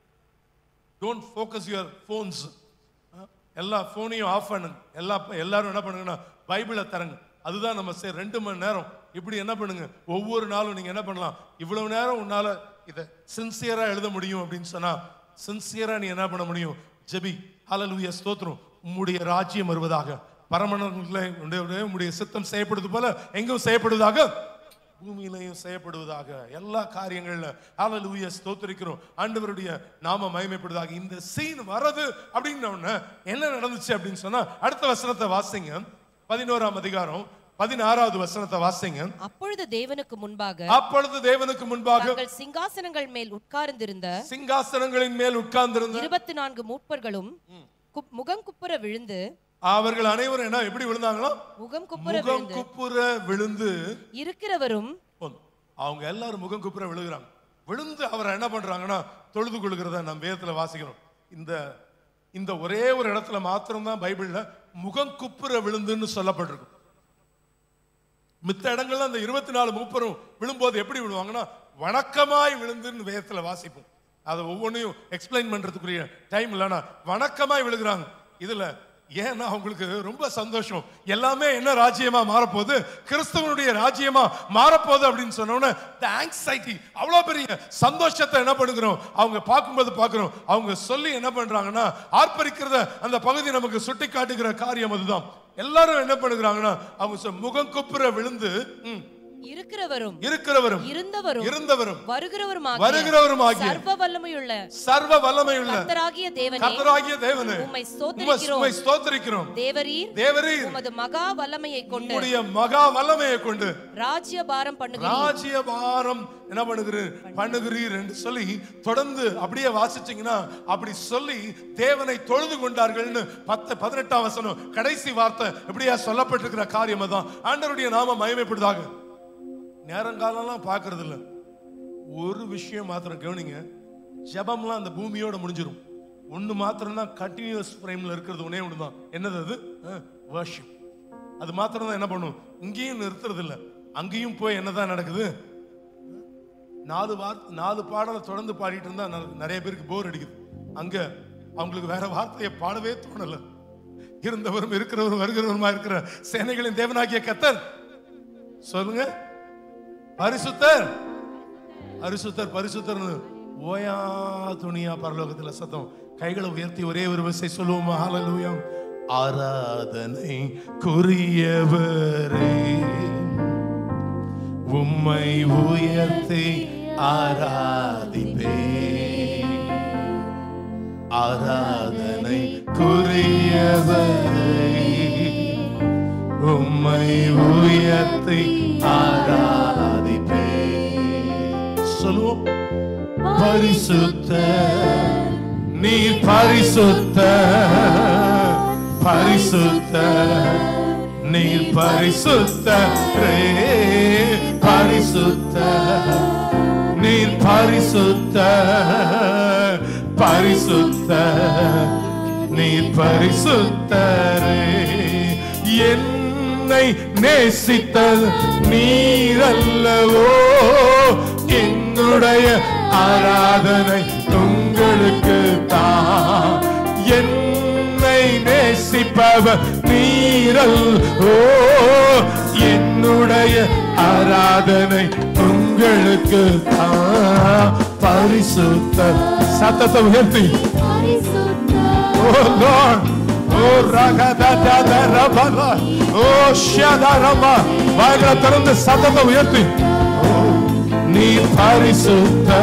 டோன்ட் ஃபோக்கஸ் யுவர் ஃபோன்ஸ் எல்லா ஃபோனையும் ஆஃப் பண்ணுங்க எல்லா எல்லாரும் என்ன பண்ணுங்கன்னா பைபிளை தரங்க அதுதான் நம்ம சரி ரெண்டு மணி நேரம் இப்படி என்ன பண்ணுங்க ஒவ்வொரு நாளும் நீங்க என்ன பண்ணலாம் இவ்வளவு நேரம் உன்னால இதை சின்சியரா எழுத முடியும் அப்படின்னு சொன்னா சின்சியரா நீ என்ன பண்ண முடியும் ஜெபி ஹalleluya ஸ்தோத்திரம் உம்முடைய ராஜ்யம் வருவதாக பரமணங்களே உம்முடைய சித்தம் செய்யப்படுவது போல எங்கும் செய்யப்படுவதாக பூமியிலையும் செய்யப்படுவதாக எல்லா காரியங்கள்ல ஹalleluya ஸ்தோத்திரிக்கிறோம் ஆண்டவருடைய நாம மகிமைப்படுவதாக இந்த சீன் வரது அப்படின்ன உடனே என்ன நடந்துச்சு அப்படின்னு சொன்னா அடுத்த வசனத்தை வாசிங்க பதினோராம் அதிகாரம் பதினாறாவது வசனத்தை வாசிங்க அப்பொழுது தேவனுக்கு முன்பாக அப்பொழுது தேவனுக்கு முன்பாக தங்கள் சிங்காசனங்கள் மேல் உட்கார்ந்திருந்த சிங்காசனங்களின் மேல் உட்கார்ந்திருந்த இருபத்தி நான்கு மூப்பர்களும் குப்- முகம் குப்புற விழுந்து அவர்கள் அனைவரும் என்ன எப்படி விழுந்தாங்களோ முகம் குப்புற முகம் விழுந்து குப்புற விழுந்து இருக்கிறவரும் போதும். அவங்க எல்லாரும் முகம் குப்புற விழுகிறாங்க விழுந்து அவரை என்ன பண்றாங்கன்னா தொழுது கொள்கிறத நம்ம வேதத்துல வாசிக்கிறோம் இந்த இந்த ஒரே ஒரு இடத்துல மாத்திரம்தான் பைபிள்ல முகம் குப்புற விழுந்துன்னு சொல்லப்பட்டிருக்கும் மித்த இடங்கள்ல அந்த இருபத்தி நாலு மூப்பரும் விழும்போது எப்படி விழுவாங்கன்னா வணக்கமாய் விழுந்துன்னு வேதத்துல வாசிப்போம் அதை ஒவ்வொன்றையும் எக்ஸ்பிளைன் பண்றதுக்குரிய டைம் இல்லைன்னா வணக்கமாய் விழுகிறாங்க இதுல ஏன்னா அவங்களுக்கு ரொம்ப சந்தோஷம் எல்லாமே என்ன ராஜ்யமா மாறப்போகுது கிறிஸ்தவனுடைய ராஜ்யமா மாறப்போகுது அப்படின்னு சொன்னோன்னே ஆங்ஸைட்டி அவ்வளோ பெரிய சந்தோஷத்தை என்ன பண்ணுகிறோம் அவங்க பார்க்கும்போது பார்க்குறோம் அவங்க சொல்லி என்ன பண்றாங்கன்னா ஆர்ப்பரிக்கிறத அந்த பகுதி நமக்கு சுட்டி காட்டுகிற காரியம் அதுதான் எல்லாரும் என்ன பண்ணுகிறாங்கன்னா அவங்க சொ- முகம் குப்புற விழுந்து ம், இருக்கிறவரும் இருக்கிறவரும் இருந்தவரும் இருந்தவரும் வருகிறவருமாகிய வருகிறவருமாகிய சர்வ வல்லமையுள்ள சர்வ வல்லமையுள்ள கர்த்தராகிய தேவனே கர்த்தராகிய தேவனே உம்மை உம்மை ஸ்தோத்திரிக்கிறோம் உம்மை ஸ்தோத்திரிக்கிறோம் தேவரீர் தேவரீர் உமது மகா வல்லமையை கொண்டு உம்முடைய மகா வல்லமையை கொண்டு ராஜ்ய பாரம் பண்ணுகிறீர் ராஜ்ய பாரம் என்ன பண்ணுகிறீர் பண்ணுகிறீர் என்று சொல்லி தொடர்ந்து அப்படியே வாசிச்சீங்கன்னா அப்படி சொல்லி தேவனை தொழுது கொண்டார்கள்னு பத்து பதினெட்டாம் வசனம் கடைசி வார்த்தை இப்படியா சொல்லப்பட்டிருக்கிற காரியம் தான் ஆண்டவருடைய நாம மயமைப்படுதாக நேரங்காலம்லாம் பார்க்கறது இல்ல ஒரு விஷயம் மாத்திரம் கவனிங்க ஜெபம்லாம் அந்த பூமியோட முடிஞ்சிரும் ஒண்ணு மாத்திரம் தான் கண்டினியூஸ் ஃப்ரேம்ல இருக்கிறது ஒண்ணே ஒன்று தான் என்னது அது வர்ஷிப் அது மாத்திரம் தான் என்ன பண்ணும் இங்கேயும் நிறுத்துறது இல்ல அங்கேயும் போய் என்னதான் நடக்குது நாலு வார்த்தை நாலு பாடலை தொடர்ந்து பாடிட்டு இருந்தா ந- நிறைய பேருக்கு போர் அடிக்குது அங்க அவங்களுக்கு வேற வார்த்தையை பாடவே தோணல இருந்தவரும் இருக்கிறவரும் வருகிறவருமா இருக்கிற சேனைகளின் தேவனாகிய கத்தர் சொல்லுங்க பரிசுத்தர் பரிசுத்தர் பரிசுத்தர்னு ஓயா துணியா பரலோகத்துல சத்தம் கைகளை உயர்த்தி ஒரே ஒரு விசை சொல்லுவோமா ஹalleluya ஆராதனை குறியவரே உம்மை உயர்த்தி ஆராதிப்பே ஆராதனை குறியவரே உம்மை உயர்த்தி ஆராதிப்பே சொல்லுவோம் பரிசுத்த நீ பரிசுத்த பரிசுத்த நீ பரிசுத்தரே பரிசுத்த நீ பரிசுத்த பரிசுத்த நீ பரிசுத்தரே என்னை நேசித்தது நீரல்லவோ என்னுடைய ஆராதனை உங்களுக்கு தான் என்னை நேசிப்பவர் நீரல் ஓ என்னுடைய ஆராதனை உங்களுக்கு தான் பரிசுத்த சத்தத்தை உயர்த்தி Oh Lord, oh Ragadadadaravala, oh Shadarama, வாய்களை திறந்து சத்தத்தை உயர்த்தி Oh, நீ பரிசுத்த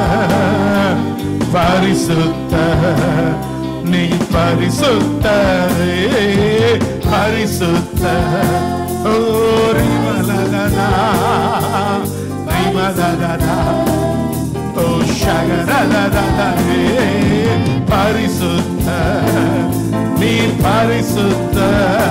பரிசுத்த நீ பரிசுத்தரே பரிசுத்த ஓ ரிமலதனா ரிமலதனா ஓ ஷகரதததே பரிசுத்த நீ பரிசுத்த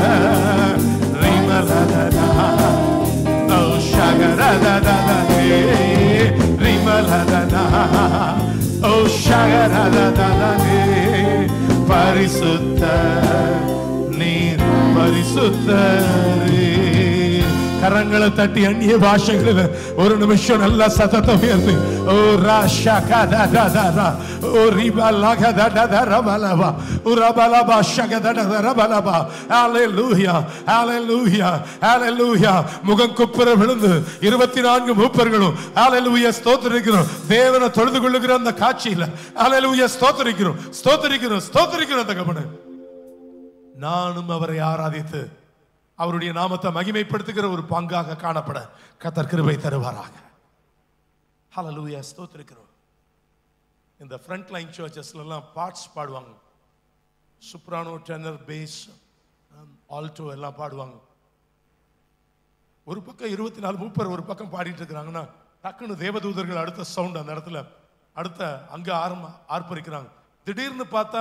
ரிமலதனா ஓ ஷகரதததே ரிமலதனா ஓ ஷகரதததே பரிசுத்த நீர் பரிசுத்தரே கரங்களை தட்டி அந்நிய பாஷைகளில் ஒரு நிமிஷம் நல்லா சத்தத்தை உயர்ந்து ஓ ராஷா கதா ததா ஓ ரிபா லகதா ததா பலவா ஓ ரபலபா ஷகதா ரபலபா ஹalleluya ஹalleluya ஹalleluya முகம் குப்புற விழுந்து இருபத்தி நான்கு மூப்பர்களும் ஹalleluya ஸ்தோத்திரிக்கிறோம் தேவனை தொழுது கொள்ளுகிற அந்த காட்சியில ஹalleluya ஸ்தோத்திரிக்கிறோம் ஸ்தோத்திரிக்கிறோம் ஸ்தோத்திரிக்கிறோம் தகப்பனே நானும் அவரை ஆராதித்து அவருடைய நாமத்தை மகிமைப்படுத்துகிற ஒரு பங்காக காணப்பட கத்தர் கிருபை தருவாராக ஹalleluya ஸ்தோத்திரிக்கிறோம் இந்த ஃப்ரண்ட் லைன் சர்ச்சஸ்ல எல்லாம் பார்ட்ஸ் பாடுவாங்க சுப்ரானோ டெனர் பேஸ் ஆல்டோ எல்லாம் பாடுவாங்க ஒரு பக்கம் இருபத்தி நாலு மூப்பர் ஒரு பக்கம் பாடிட்டு இருக்கிறாங்கன்னா டக்குன்னு தேவதூதர்கள் அடுத்த சவுண்ட் அந்த இடத்துல அடுத்த அங்க ஆரம்ப ஆர்ப்பரிக்கிறாங்க திடீர்னு பார்த்தா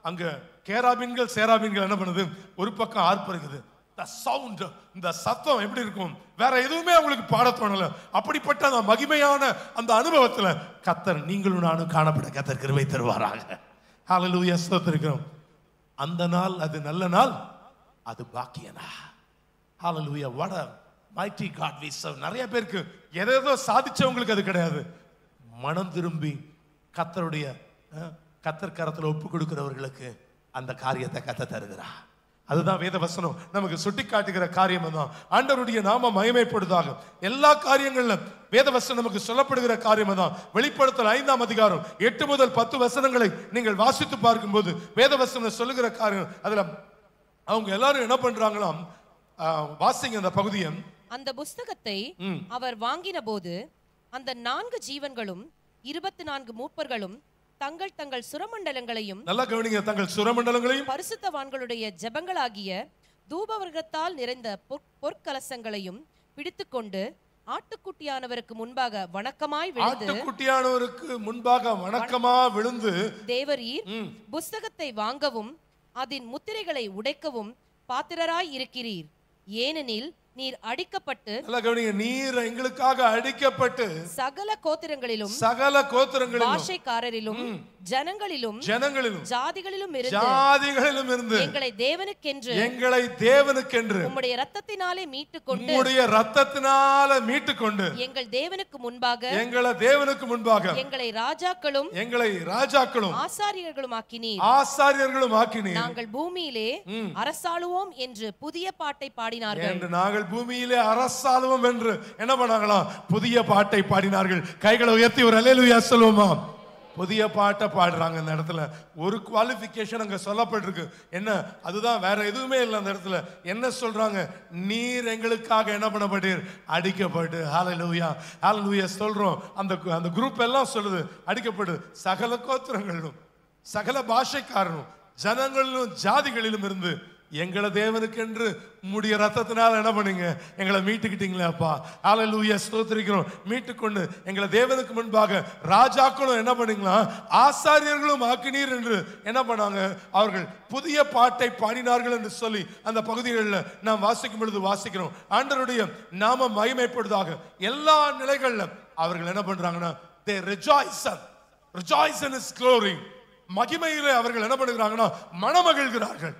அங்க கேராபின்கள் சேராபின்கள் என்ன பண்ணுது ஒரு பக்கம் ஆர்ப்பரிக்குது the sound இந்த சத்தம் எப்படி இருக்கும் வேற எதுவுமே அவங்களுக்கு பாட தோணல அப்படிப்பட்ட அந்த மகிமையான அந்த அனுபவத்துல கத்தர் நீங்களும் நானும் காணப்பட கத்தர் கிருபை தருவாராக ஹalleluya ஸ்தோத்திரிக்கிறோம் அந்த நாள் அது நல்ல நாள் அது பாக்கியனா ஹalleluya what a mighty god we serve நிறைய பேருக்கு எதேதோ சாதிச்சவங்களுக்கு அது கிடையாது மனம் திரும்பி கத்தருடைய அஹ், கத்தர் கரத்துல ஒப்பு கொடுக்கிறவர்களுக்கு அந்த காரியத்தை கத்த தருகிறா அதுதான் வேத வசனம் நமக்கு சுட்டி காட்டுகிற காரியம் தான் ஆண்டவருடைய நாம மகிமைப்படுதாக எல்லா காரியங்களிலும் வேத வசனம் நமக்கு சொல்லப்படுகிற காரியம் தான் வெளிப்படுத்தல் ஐந்தாம் அதிகாரம் எட்டு முதல் பத்து வசனங்களை நீங்கள் வாசித்து பார்க்கும்போது வேத வசனம் சொல்லுகிற காரியம் அதுல அவங்க எல்லாரும் என்ன பண்றாங்களாம் ஆஹ், வாசிங்க அந்த பகுதியை அந்த புஸ்தகத்தை அவர் வாங்கின போது அந்த நான்கு ஜீவன்களும் இருபத்தி நான்கு மூப்பர்களும் தங்கள் தங்கள் சுரமண்டலங்களையும் நல்லா கவனிங்க தங்கள் சுரமண்டலங்களையும் பரிசுத்தவான்களுடைய ஜெபங்களாகிய தூபவர்க்கத்தால் நிறைந்த பொற்- பொற்கலசங்களையும் பிடித்துக்கொண்டு ஆட்டுக்குட்டியானவருக்கு முன்பாக வணக்கமாய் விழுந்து ஆட்டுக்குட்டியானவருக்கு முன்பாக வணக்கமா விழுந்து தேவரீர் புஸ்தகத்தை வாங்கவும் அதன் முத்திரைகளை உடைக்கவும் பாத்திரராய் இருக்கிறீர் ஏனெனில் நீர் அடிக்கப்பட்டு நல்லா கவனிங்க நீர் எங்களுக்காக அடிக்கப்பட்டு சகல கோத்திரங்களிலும் சகல கோத்திரங்களிலும் பாஷைக்காரரிலும் ஜனங்களிலும் ஜனங்களிலும் ஜாதிகளிலும் இருந்து ஜாதிகளிலும் இருந்து எங்களை தேவனுக்கென்று எங்களை தேவனுக்கென்று உம்முடைய ரத்தத்தினாலே மீட்டுக் கொண்டு உம்முடைய ரத்தத்தினால மீட்டு கொண்டு எங்கள் தேவனுக்கு முன்பாக எங்களை தேவனுக்கு முன்பாக எங்களை ராஜாக்களும் எங்களை ராஜாக்களும் ஆசாரியர்களும் ஆக்கினீர் ஆசாரியர்களும் ஆக்கினீர் நாங்கள் பூமியிலே அரசாளுவோம் என்று புதிய பாட்டை பாடினார்கள் என்று நாங்கள் பூமியிலே அரசாளுவோம் என்று என்ன பண்ணாங்களாம் புதிய பாட்டை பாடினார்கள் கைகளை உயர்த்தி ஒரு அலையிலுயா சொல்லுவோமா புதிய பாட்டை பாடுறாங்க இந்த இடத்துல ஒரு குவாலிஃபிகேஷன் அங்க சொல்லப்பட்டிருக்கு என்ன அதுதான் வேற எதுவுமே இல்லை அந்த இடத்துல என்ன சொல்றாங்க நீர் எங்களுக்காக என்ன பண்ணப்பட்டீர் அடிக்கப்பட்டு ஹalleluya ஹalleluya சொல்றோம் அந்த அந்த குரூப் எல்லாம் சொல்லுது அடிக்கப்பட்டு சகல கோத்திரங்களிலும் சகல பாஷைக்காரனும் ஜனங்களிலும் ஜாதிகளிலும் இருந்து எங்களை தேவனுக்கென்று உம்முடைய ரத்தத்தினால என்ன பண்ணீங்க எங்களை மீட்டுக்கிட்டீங்களே அப்பா ஹalleluya ஸ்தோத்திரிக்கிறோம் மீட்டுக்கொண்டு எங்களை தேவனுக்கு முன்பாக ராஜாக்களும் என்ன பண்ணீங்களா ஆசாரியர்களும் ஆக்கினீர் என்று என்ன பண்ணாங்க அவர்கள் புதிய பாட்டை பாடினார்கள் என்று சொல்லி அந்த பகுதிகளில் நாம் வாசிக்கும் பொழுது வாசிக்கிறோம் ஆண்டவருடைய நாம மகிமைப்படுவதாக எல்லா நிலைகள்ல அவர்கள் என்ன பண்றாங்கன்னா they rejoice rejoice in his glory மகிமையிலே அவர்கள் என்ன பண்ணுகிறாங்கன்னா மனமகிழ்கிறார்கள்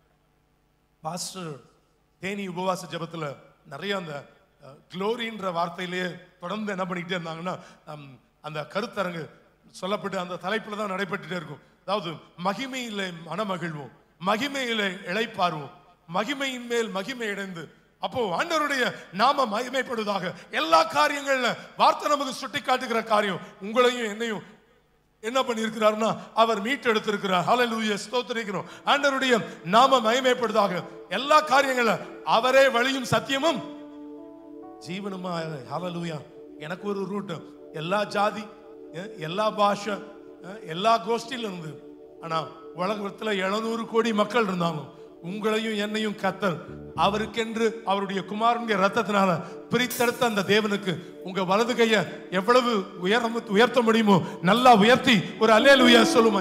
பாஸ்டர் தேனி உபவாச ஜெபத்துல நிறைய அந்த க்ளோரின்ற வார்த்தையிலேயே தொடர்ந்து என்ன பண்ணிக்கிட்டே இருந்தாங்கன்னா ஹம், அந்த கருத்தரங்கு சொல்லப்பட்டு அந்த தலைப்புல தான் நடைபெற்றுட்டே இருக்கும் அதாவது மகிமையிலே மனமகிழ்வோம் மகிமையிலே இளைப்பாருவோம் மகிமையின் மேல் மகிமை அடைந்து அப்போ ஆண்டவருடைய நாம மகிமைப்படுவதாக எல்லா காரியங்கள்ல வார்த்தை நமக்கு சுட்டி காட்டுகிற காரியம் உங்களையும் என்னையும் என்ன பண்ணியிருக்கிறார்னா அவர் மீட்டெடுத்திருக்கிறார் ஹalleluya ஸ்தோத்திரிக்கிறோம் ஆண்டவருடைய நாம மகிமைப்படுவதாக எல்லா காரியங்கள அவரே வழியும் சத்தியமும் ஜீவனுமா ஹalleluya எனக்கு ஒரு ரூட் எல்லா ஜாதி அஹ், எல்லா பாஷை அஹ், எல்லா கோஷ்டியில இருந்து ஆனா உலகத்துல 700 கோடி மக்கள் இருந்தாங்க உங்களையும் என்னையும் கத்தர் அவருக்கென்று அவருடைய குமாரனுடைய ரத்தத்தினால பிரித்தெடுத்த அந்த தேவனுக்கு உங்க வலது கைய எவ்வளவு உயர உயர்த்த முடியுமோ நல்லா உயர்த்தி ஒரு அல்லேலூயா சொல்லுமா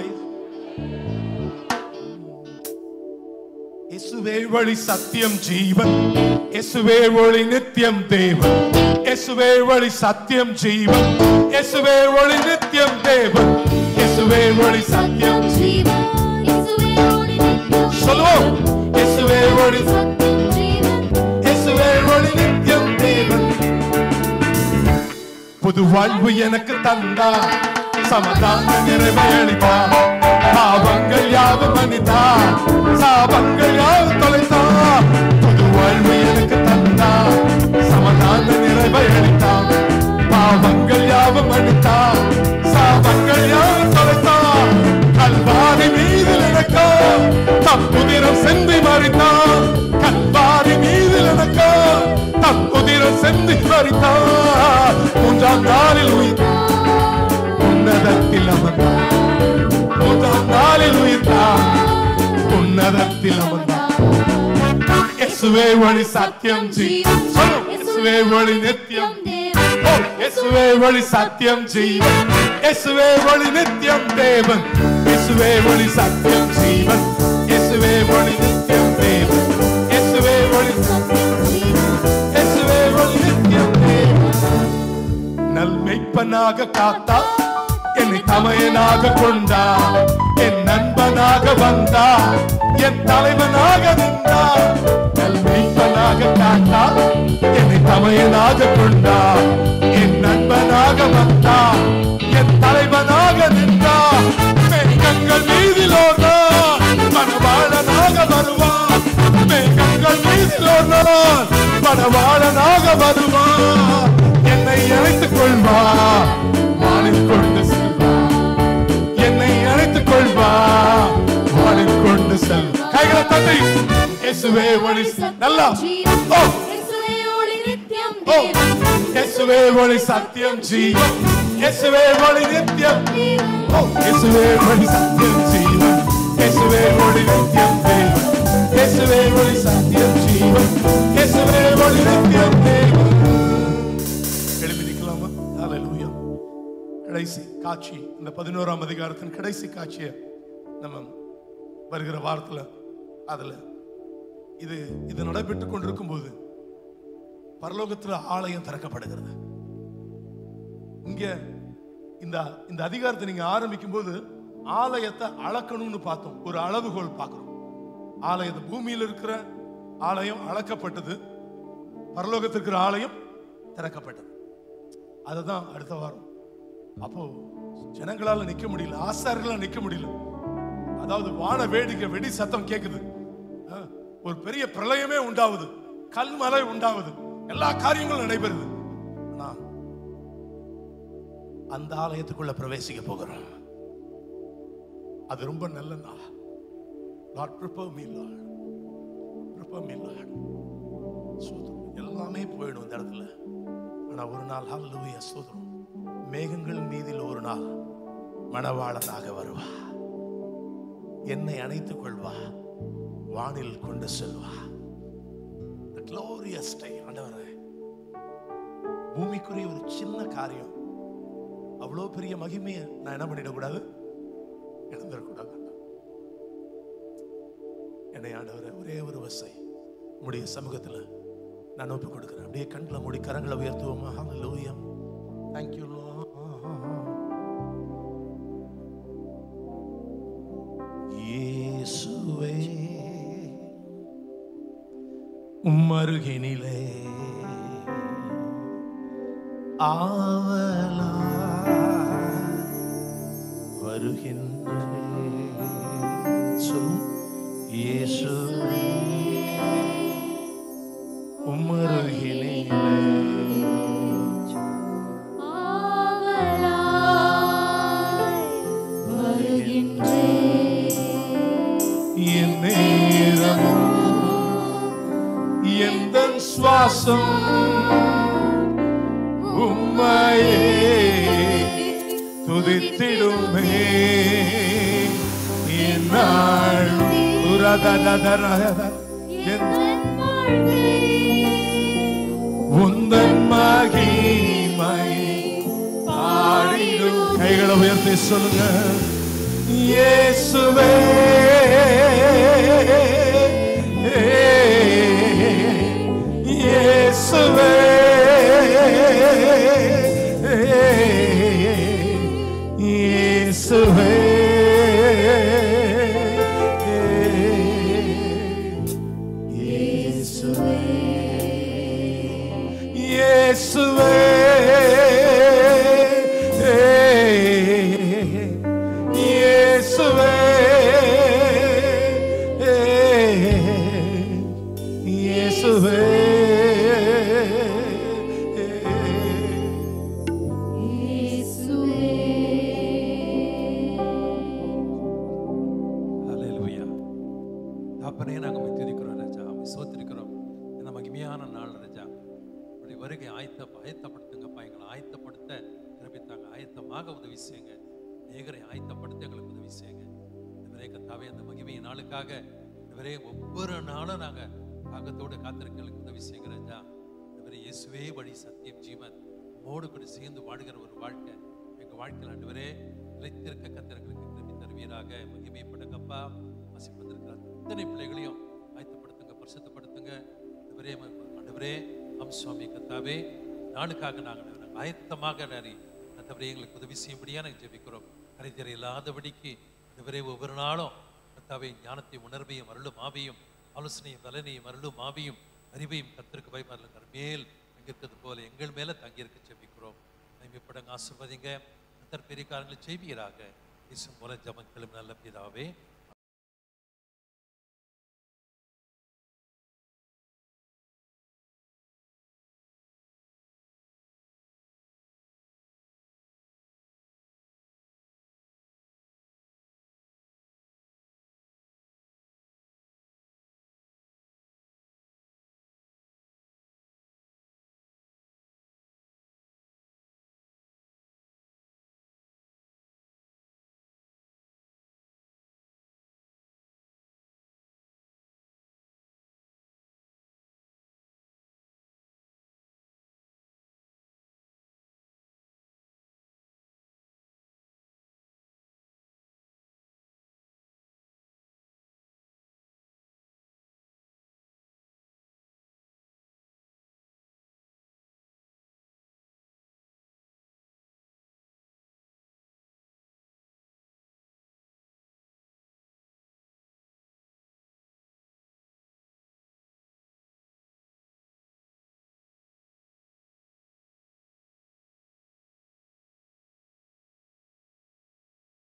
இயேசுவே வழி சத்தியம் ஜீவன் இயேசுவே ஒளி நித்தியம் தேவன் இயேசுவே வழி சத்தியம் ஜீவன் இயேசுவே ஒளி நித்தியம் தேவன் இயேசுவே வழி சத்தியம் ஜீவன் இயேசுவே ஒளி நித்தியம் சொல்லுவோம் இயேசுவே ஒளி சத்தியம் ஜீவன் இயேசுவே ஒளி நித்தியம் தேவன் புது வாழ்வு எனக்கு தந்தா சமதான நிறைவை அளித்தா பாவங்கள் யாவும் மன்னித்தா சாபங்கள் யாவும் தொலைத்தா புது வாழ்வு எனக்கு தந்தா சமதான நிறைவை அளித்தா பாவங்கள் யாவும் மன்னித்தா சாபங்கள் யாவும் தொலைத்தா கல்வாரி மீது எனக்கா தப்புதிரம் சென்று மறித்தா கல்வாரி மீது எனக்கா தப்புதிரம் சென்று மறித்தா மூன்றாம் நாளில் உயிர் உன்னதத்தில் அமர்ந்தார் மூன்றாம் நாளில் உயிர்த்தார் உன்னதத்தில் அமர்ந்தார் இயேசுவே வழி சத்தியம் ஜீவன் சொல்லும். இயேசுவே வழி நித்தியம் ஓ, இயேசுவே வழி சத்தியம் ஜீவன் இயேசுவே வழி நித்தியம் தேவன் இயேசுவே இயேசுவே ஒளி சத்தியம் ஜீவன் இயேசுவே ஒளி நித்தியம் தேவன் இயேசுவே ஒளி இயேசுவே ஒளி நித்தியம் தேவன் நல்மெய்ப்பனாக காத்தா என்னை தமையனாக கொண்டா என் நண்பனாக வந்தா என் தலைவனாக நின்றா நல்மெய்ப்பனாக காத்தா என்னை தமையனாக கொண்டா என் நண்பனாக வந்தா என் தலைவனாக நின்றா மேகங்கள் மீதிலோனா மனவாளனாக வருவான் மேகங்கள் மீதிலோனா மனவாளனாக வருவான் என்னை அழைத்துக் கொள்வா வானில் கொண்டு செல்வா என்னை அழைத்துக் கொள்வா வானில் கொண்டு செல் கைகளை தட்டி இயேசுவே ஒளி நல்லா ஓ ஓ இயேசுவே ஒளி சத்தியம் ஜீவன் இயேசுவே ஒளி நித்தியம் ஓ இயேசுவே ஒளி சத்தியம் ஜீவன் இயேசுவே ஒளி நித்தியம் தேவன் இயேசுவே ஒளி சத்தியம் ஜீவன் இயேசுவே ஒளி நித்தியம் தேவன் எழுப்பி நிக்கலாமா ஹalleluya கடைசி காட்சி இந்த பதினோராம் அதிகாரத்தின் கடைசி காட்சியை நம்ம வருகிற வாரத்துல அதுல இது இது நடைபெற்றுக் கொண்டிருக்கும் போது பரலோகத்துல ஆலயம் திறக்கப்படுகிறது இங்க இந்த இந்த அதிகாரத்தை நீங்க ஆரம்பிக்கும் போது ஆலயத்தை அளக்கணும்னு பார்த்தோம் ஒரு அளவுகோல் பார்க்கிறோம் ஆலயத்தை பூமியில் இருக்கிற ஆலயம் அளக்கப்பட்டது பரலோகத்தில் இருக்கிற ஆலயம் திறக்கப்பட்டது அதுதான் அடுத்த வாரம் அப்போ ஜனங்களால நிக்க முடியல ஆசார்களால நிக்க முடியல அதாவது வான வேடிக்கை வெடி சத்தம் கேக்குது ஆ, ஒரு பெரிய பிரளயமே உண்டாகுது கல்மலை உண்டாகுது எல்லா காரியங்களும் நடைபெறுது ஆனா அந்த ஆலயத்துக்குள்ள பிரவேசிக்க போகிறோம் அது ரொம்ப நல்ல நாள் Lord prepare me Lord prepare me Lord சோதரம் எல்லாமே போயிடும் இந்த இடத்துல ஆனா ஒரு நாள் ஹalleluya சோதரம் மேகங்கள் மீதில் ஒரு நாள் மணவாளனாக வருவா என்னை அணைத்துக் கொள்வா வானில் கொண்டு செல்வா The glorious day ஆண்டவரே பூமிக்குரிய ஒரு சின்ன காரியம் அவ்வளோ பெரிய மகிமையை நான் என்ன பண்ணிடக்கூடாது இழந்துடக்கூடாது என்னை ஆண்டவரே ஒரே ஒரு வசை உடைய சமூகத்துல நான் ஒப்பு கொடுக்கிறேன் அப்படியே கண்களை மூடி கரங்களை உயர்த்துவோமா ஹalleluya thank you lord இயேசுவே உம்மருகினிலே ஆவலா வருகின்றேன் சொல்லும் இயேசுவே உம்மருகினிலே என் நேரமும் எந்த சுவாசம் உம்மையே துதித்திடுமே என் நாள் உரதரதரத என் உந்தன் மகிமை பாடிடும் கைகளை உயர்த்தி சொல்லுங்க இயேசுவே இயேசுவே இயேசுவே இயேசுவே இயேசுவே இயேசுவே இயேசுவே ஹalleluya தகப்பனே நாங்கள் உம்மை துதிக்கிறோம் ராஜா உம்மை சோத்திருக்கிறோம் இந்த மகிமையான நாள் ராஜா உடைய வருகை ஆயத்த ஆயத்தப்படுத்துங்கப்பா எங்களை ஆயத்தப்படுத்த நிரப்பித்தாங்க ஆயத்தமாக உதவி செய்யுங்க நேகரை ஆயத்தப்படுத்த எங்களுக்கு உதவி செய்யுங்க இவரே கத்தாவே அந்த மகிமை நாளுக்காக இவரே ஒவ்வொரு நாளும் நாங்கள் ஆகத்தோடு காத்திருக்க எங்களுக்கு உதவி செய்யுங்க ராஜா இவரே இயேசுவே வழி சத்தியம் ஜீவன் மோடு கூட சேர்ந்து வாடுகிற ஒரு வாழ்க்கை எங்கள் வாழ்க்கையில் ஆண்டவரே நிலைத்திருக்க கத்திரங்களுக்கு தருவீராக மகிமைப்படுங்கப்பா ஆசைப்பட்டிருக்கிற அத்தனை பிள்ளைகளையும் ஆயத்தப்படுத்துங்க பரிசுத்தப்படுத்துங்க ஆண்டவரே ஆண்டவரே அம்சுவாமி கத்தாவே நாளுக்காக நாங்கள் நாங்கள் ஆயத்தமாக நறி கத்தவரே எங்களுக்கு உதவி செய்யும்படியா நாங்கள் ஜெபிக்கிறோம் கரைத்திரை இல்லாதபடிக்கு ஆண்டவரே ஒவ்வொரு நாளும் கத்தாவே ஞானத்தை உணர்வையும் அருளும் ஆவியும் ஆலோசனையும் பலனையும் அருளும் ஆவியும் அறிவையும் கத்திற்கு பயமாறுங்கள் மேல் இருக்கிறது போல எங்கள் மேல தங்கியிருக்க ஜெபிக்கிறோம் மகிமைப்படுங்க ஆசிர்வதிங்க கத்தர் பெரிய காரியங்களை செய்வீராக இயேசு மூல ஜபங்களும் நல்ல பிதாவே